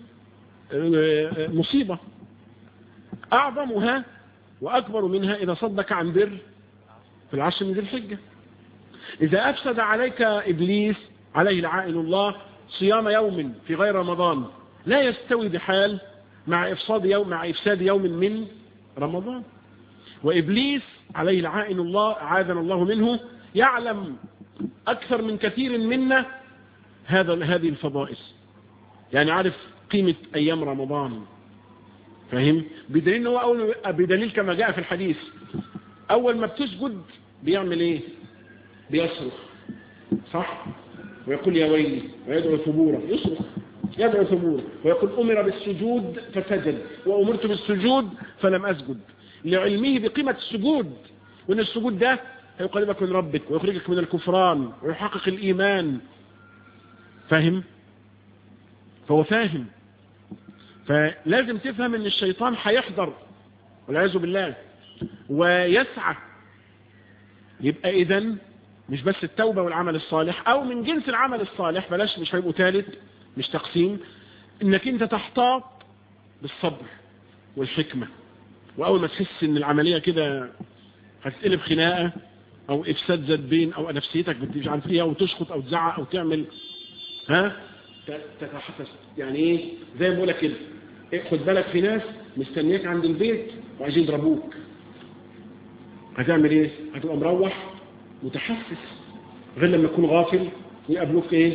مصيبه اعظمها واكبر منها اذا صدك عن بر في العشر من ذي الحجه اذا افسد عليك ابليس عليه لعائن الله صيام يوم في غير رمضان لا يستوي بحال مع افساد يوم مع افساد يوم من رمضان وابليس عليه لعائن الله عاذنا الله منه يعلم اكثر من كثير منا هذا هذه الفضائل يعني عارف قيمة ايام رمضان فاهم بدليل هو اول بدليل كما جاء في الحديث اول ما بتسجد بيعمل ايه بيصرخ صح ويقول يا ويلي ويدعو ثبورا يصرخ يدعو ثبورا ويقول امر بالسجود فسجد وامرت بالسجود فلم اسجد لعلمه بقيمة السجود وان السجود ده هيقربك من ربك ويخرجك من الكفران ويحقق الايمان فاهم فهو فاهم فلازم تفهم ان الشيطان هيحضر والعياذ بالله ويسعى يبقى اذا مش بس التوبة والعمل الصالح او من جنس العمل الصالح بلاش مش هيبقوا ثالث مش تقسيم انك انت تحتاط بالصبر والحكمة واول ما تحس ان العملية كده هتقلب خناقة او افساد ذات بين او نفسيتك مش عارف ايه او تشخط او تزعق او تعمل ها تتحسس يعني ايه زي ما بقول لك كده إيه خد بالك في ناس مستنياك عند البيت وعايزين يضربوك هتعمل ايه هتبقى مروح متحسس غير لما تكون غافل ويقابلوك ايه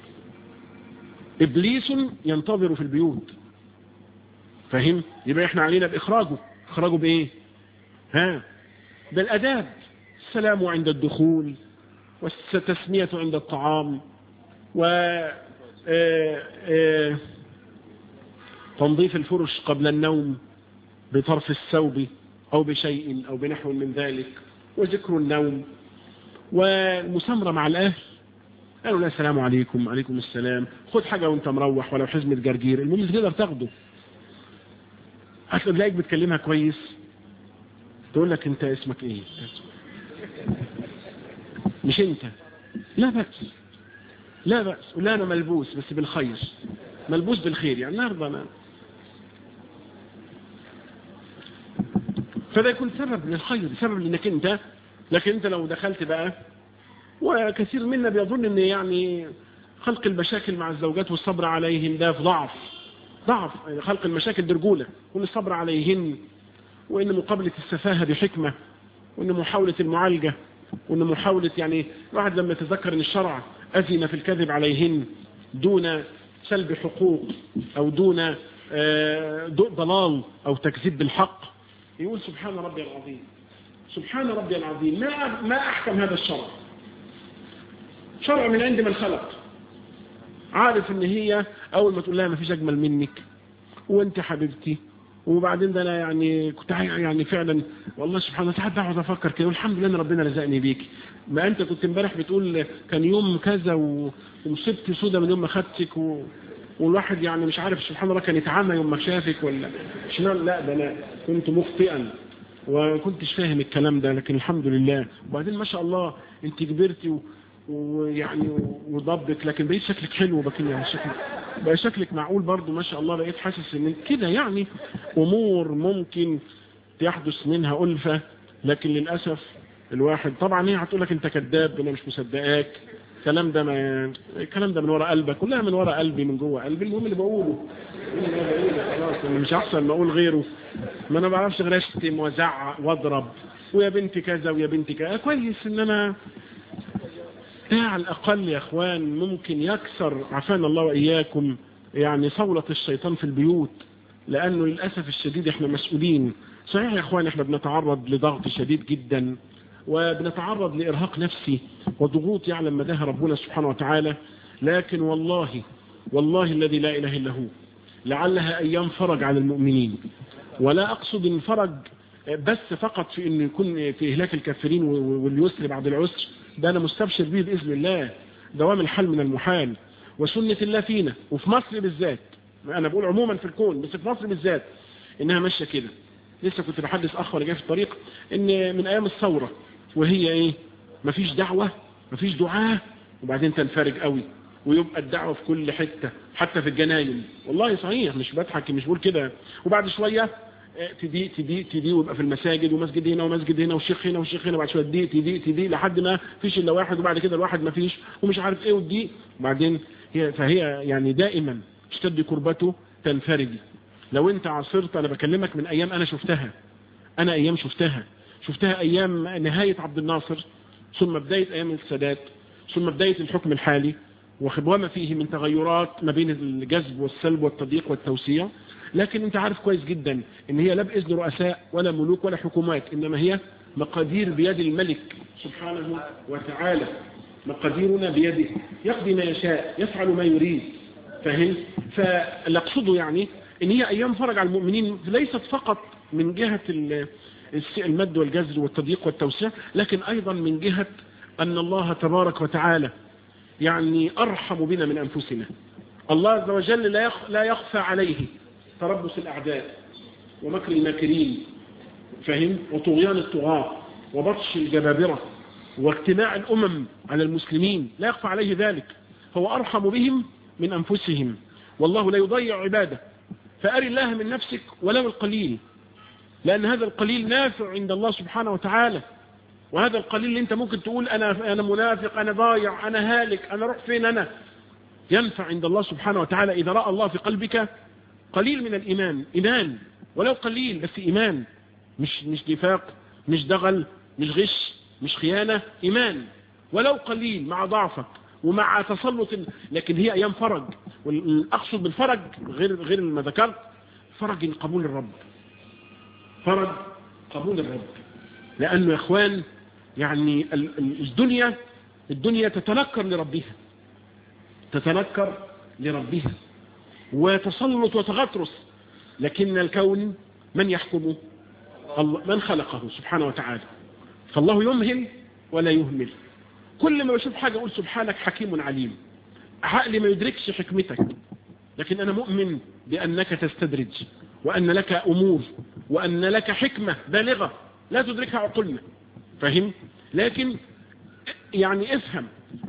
ابليس ينتظر في البيوت فاهم يبقى احنا علينا باخراجه اخراجه بايه ها بالاداب السلام عند الدخول والتسمية عند الطعام و تنظيف الفرش قبل النوم بطرف الثوب أو بشيء أو بنحو من ذلك وذكر النوم والمسامرة مع الأهل قالوا لا السلام عليكم عليكم السلام خد حاجة وانت مروح ولو حزمة جرجير المهم تقدر تاخده هتلاقيك بتكلمها كويس تقول لك انت اسمك ايه مش انت لا بأس لا بأس ولا انا ملبوس بس بالخير ملبوس بالخير يعني النهارده انا فده يكون سبب للخير سبب لانك انت لكن انت لو دخلت بقى وكثير منا بيظن ان يعني خلق المشاكل مع الزوجات والصبر عليهم ده في ضعف ضعف يعني خلق المشاكل دي رجوله وان الصبر عليهن وان مقابله السفاهه بحكمه وان محاوله المعالجه وان محاوله يعني الواحد لما يتذكر ان الشرع اذن في الكذب عليهن دون سلب حقوق او دون ضلال او تكذيب بالحق يقول سبحان ربي العظيم سبحان ربي العظيم ما ما احكم هذا الشرع شرع من عند من خلق عارف ان هي اول ما تقول لها ما فيش اجمل منك وانت حبيبتي وبعدين ده انا يعني كنت يعني فعلا والله سبحان الله ساعات بقعد افكر كده والحمد لله ان ربنا رزقني بيك ما انت كنت امبارح بتقول كان يوم كذا ومصيبتي سودة من يوم ما خدتك و... والواحد يعني مش عارف سبحان الله كان يتعمى يوم ما شافك ولا شمال لا ده انا كنت مخطئا وكنتش فاهم الكلام ده لكن الحمد لله وبعدين ما شاء الله انت كبرتي و... ويعني وضبك لكن بقيت شكلك حلو بقى يعني شكلك بقى شكلك معقول برضو ما شاء الله بقيت حاسس ان كده يعني امور ممكن يحدث منها ألفة لكن للأسف الواحد طبعا هي هتقول لك انت كذاب انا مش مصدقاك الكلام ده ما الكلام ده من ورا قلبك كلها من ورا قلبي من جوه قلبي المهم اللي بقوله اللي أنا بقوله خلاص أنا مش احسن ما اقول غيره ما انا ما بعرفش غير اشتم وازعق واضرب ويا بنتي كذا ويا بنتي كذا كويس ان انا ده على الاقل يا اخوان ممكن يكسر عافانا الله واياكم يعني صولة الشيطان في البيوت لانه للاسف الشديد احنا مسؤولين صحيح يا اخوان احنا بنتعرض لضغط شديد جدا وبنتعرض لإرهاق نفسي وضغوط يعلم مداها ربنا سبحانه وتعالى لكن والله والله الذي لا إله إلا هو لعلها أيام فرج على المؤمنين ولا أقصد أن فرج بس فقط في أن يكون في إهلاك الكافرين واليسر بعد العسر ده أنا مستبشر به بإذن الله دوام الحل من المحال وسنة الله فينا وفي مصر بالذات أنا بقول عموما في الكون بس في مصر بالذات إنها ماشية كده لسه كنت بحدث أخ وانا جاي في الطريق إن من أيام الثورة وهي ايه مفيش دعوة مفيش دعاء وبعدين تنفرج قوي ويبقى الدعوة في كل حتة حتى في الجناين والله صحيح مش بضحك مش بقول كده وبعد شوية تدي تدي تدي ويبقى في المساجد ومسجد هنا ومسجد هنا وشيخ هنا وشيخ هنا بعد شويه تدي تدي تدي لحد ما فيش الا واحد وبعد كده الواحد ما فيش ومش عارف ايه ودي وبعدين هي فهي يعني دائما اشتد كربته تنفرجي لو انت عاصرت انا بكلمك من ايام انا شفتها انا ايام شفتها شفتها أيام نهاية عبد الناصر ثم بداية أيام السادات ثم بداية الحكم الحالي وما فيه من تغيرات ما بين الجذب والسلب والتضييق والتوسيع لكن انت عارف كويس جدا ان هي لا بإذن رؤساء ولا ملوك ولا حكومات انما هي مقادير بيد الملك سبحانه وتعالى مقاديرنا بيده يقضي ما يشاء يفعل ما يريد فهم فاللي اقصده يعني ان هي ايام فرج على المؤمنين ليست فقط من جهة المد والجزر والتضييق والتوسيع لكن أيضا من جهة أن الله تبارك وتعالى يعني أرحم بنا من أنفسنا الله عز وجل لا يخفى عليه تربص الأعداء ومكر الماكرين فهم وطغيان الطغاة وبطش الجبابرة واجتماع الأمم على المسلمين لا يخفى عليه ذلك هو أرحم بهم من أنفسهم والله لا يضيع عباده فأري الله من نفسك ولو القليل لأن هذا القليل نافع عند الله سبحانه وتعالى وهذا القليل اللي انت ممكن تقول أنا, أنا منافق أنا ضايع أنا هالك أنا روح فين أنا ينفع عند الله سبحانه وتعالى إذا رأى الله في قلبك قليل من الإيمان إيمان ولو قليل بس إيمان مش مش نفاق مش دغل مش غش مش خيانة إيمان ولو قليل مع ضعفك ومع تسلط لكن هي أيام فرج والأقصد بالفرج غير غير ما ذكرت فرج قبول الرب فرج قبول الرب لأنه يا إخوان يعني الدنيا الدنيا تتنكر لربها تتنكر لربها وتسلط وتغطرس لكن الكون من يحكمه الله من خلقه سبحانه وتعالى فالله يمهل ولا يهمل كل ما بشوف حاجة أقول سبحانك حكيم عليم عقلي ما يدركش حكمتك لكن أنا مؤمن بأنك تستدرج وأن لك أمور وأن لك حكمة بالغة لا تدركها عقولنا فهم لكن يعني افهم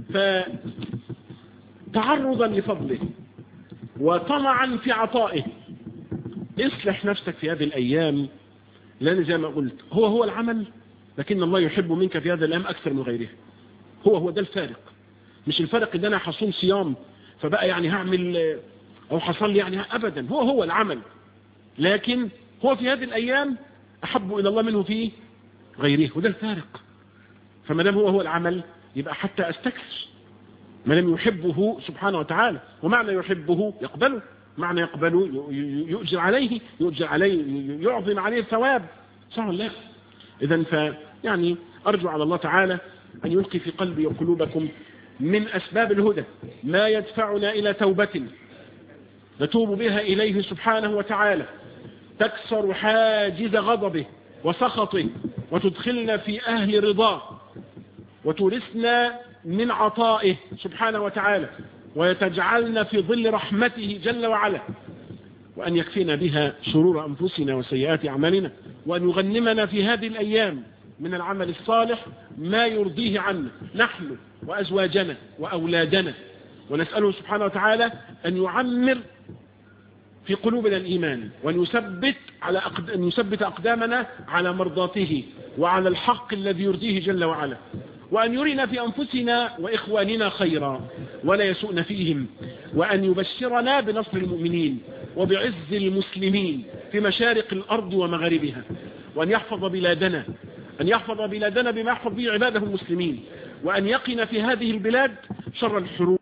فتعرضا لفضله وطمعا في عطائه اصلح نفسك في هذه الأيام لأن زي ما قلت هو هو العمل لكن الله يحب منك في هذه الأيام أكثر من غيرها هو هو ده الفارق مش الفرق ان انا حصوم صيام فبقى يعني هعمل او حصل لي يعني ابدا هو هو العمل لكن هو في هذه الايام احب الى الله منه في غيره وده الفارق فما دام هو هو العمل يبقى حتى استكثر ما لم يحبه سبحانه وتعالى ومعنى يحبه يقبله معنى يقبله يؤجر عليه يؤجر عليه يعظم عليه الثواب صح ولا لا اذا فيعني ارجو على الله تعالى أن يلقي في قلبي وقلوبكم من أسباب الهدى ما يدفعنا إلى توبة نتوب بها إليه سبحانه وتعالى تكسر حاجز غضبه وسخطه وتدخلنا في أهل رضاه وتورثنا من عطائه سبحانه وتعالى ويتجعلنا في ظل رحمته جل وعلا وأن يكفينا بها شرور أنفسنا وسيئات أعمالنا وأن يغنمنا في هذه الأيام من العمل الصالح ما يرضيه عنا نحن وأزواجنا وأولادنا ونسأله سبحانه وتعالى أن يعمر في قلوبنا الإيمان وأن يثبت, على أقد... أن يثبت أقدامنا على مرضاته وعلى الحق الذي يرضيه جل وعلا وأن يرينا في أنفسنا وإخواننا خيرا ولا يسوءنا فيهم وأن يبشرنا بنصر المؤمنين وبعز المسلمين في مشارق الأرض ومغاربها وأن يحفظ بلادنا أن يحفظ بلادنا بما يحفظ به عباده المسلمين وأن يقنا في هذه البلاد شر الحروب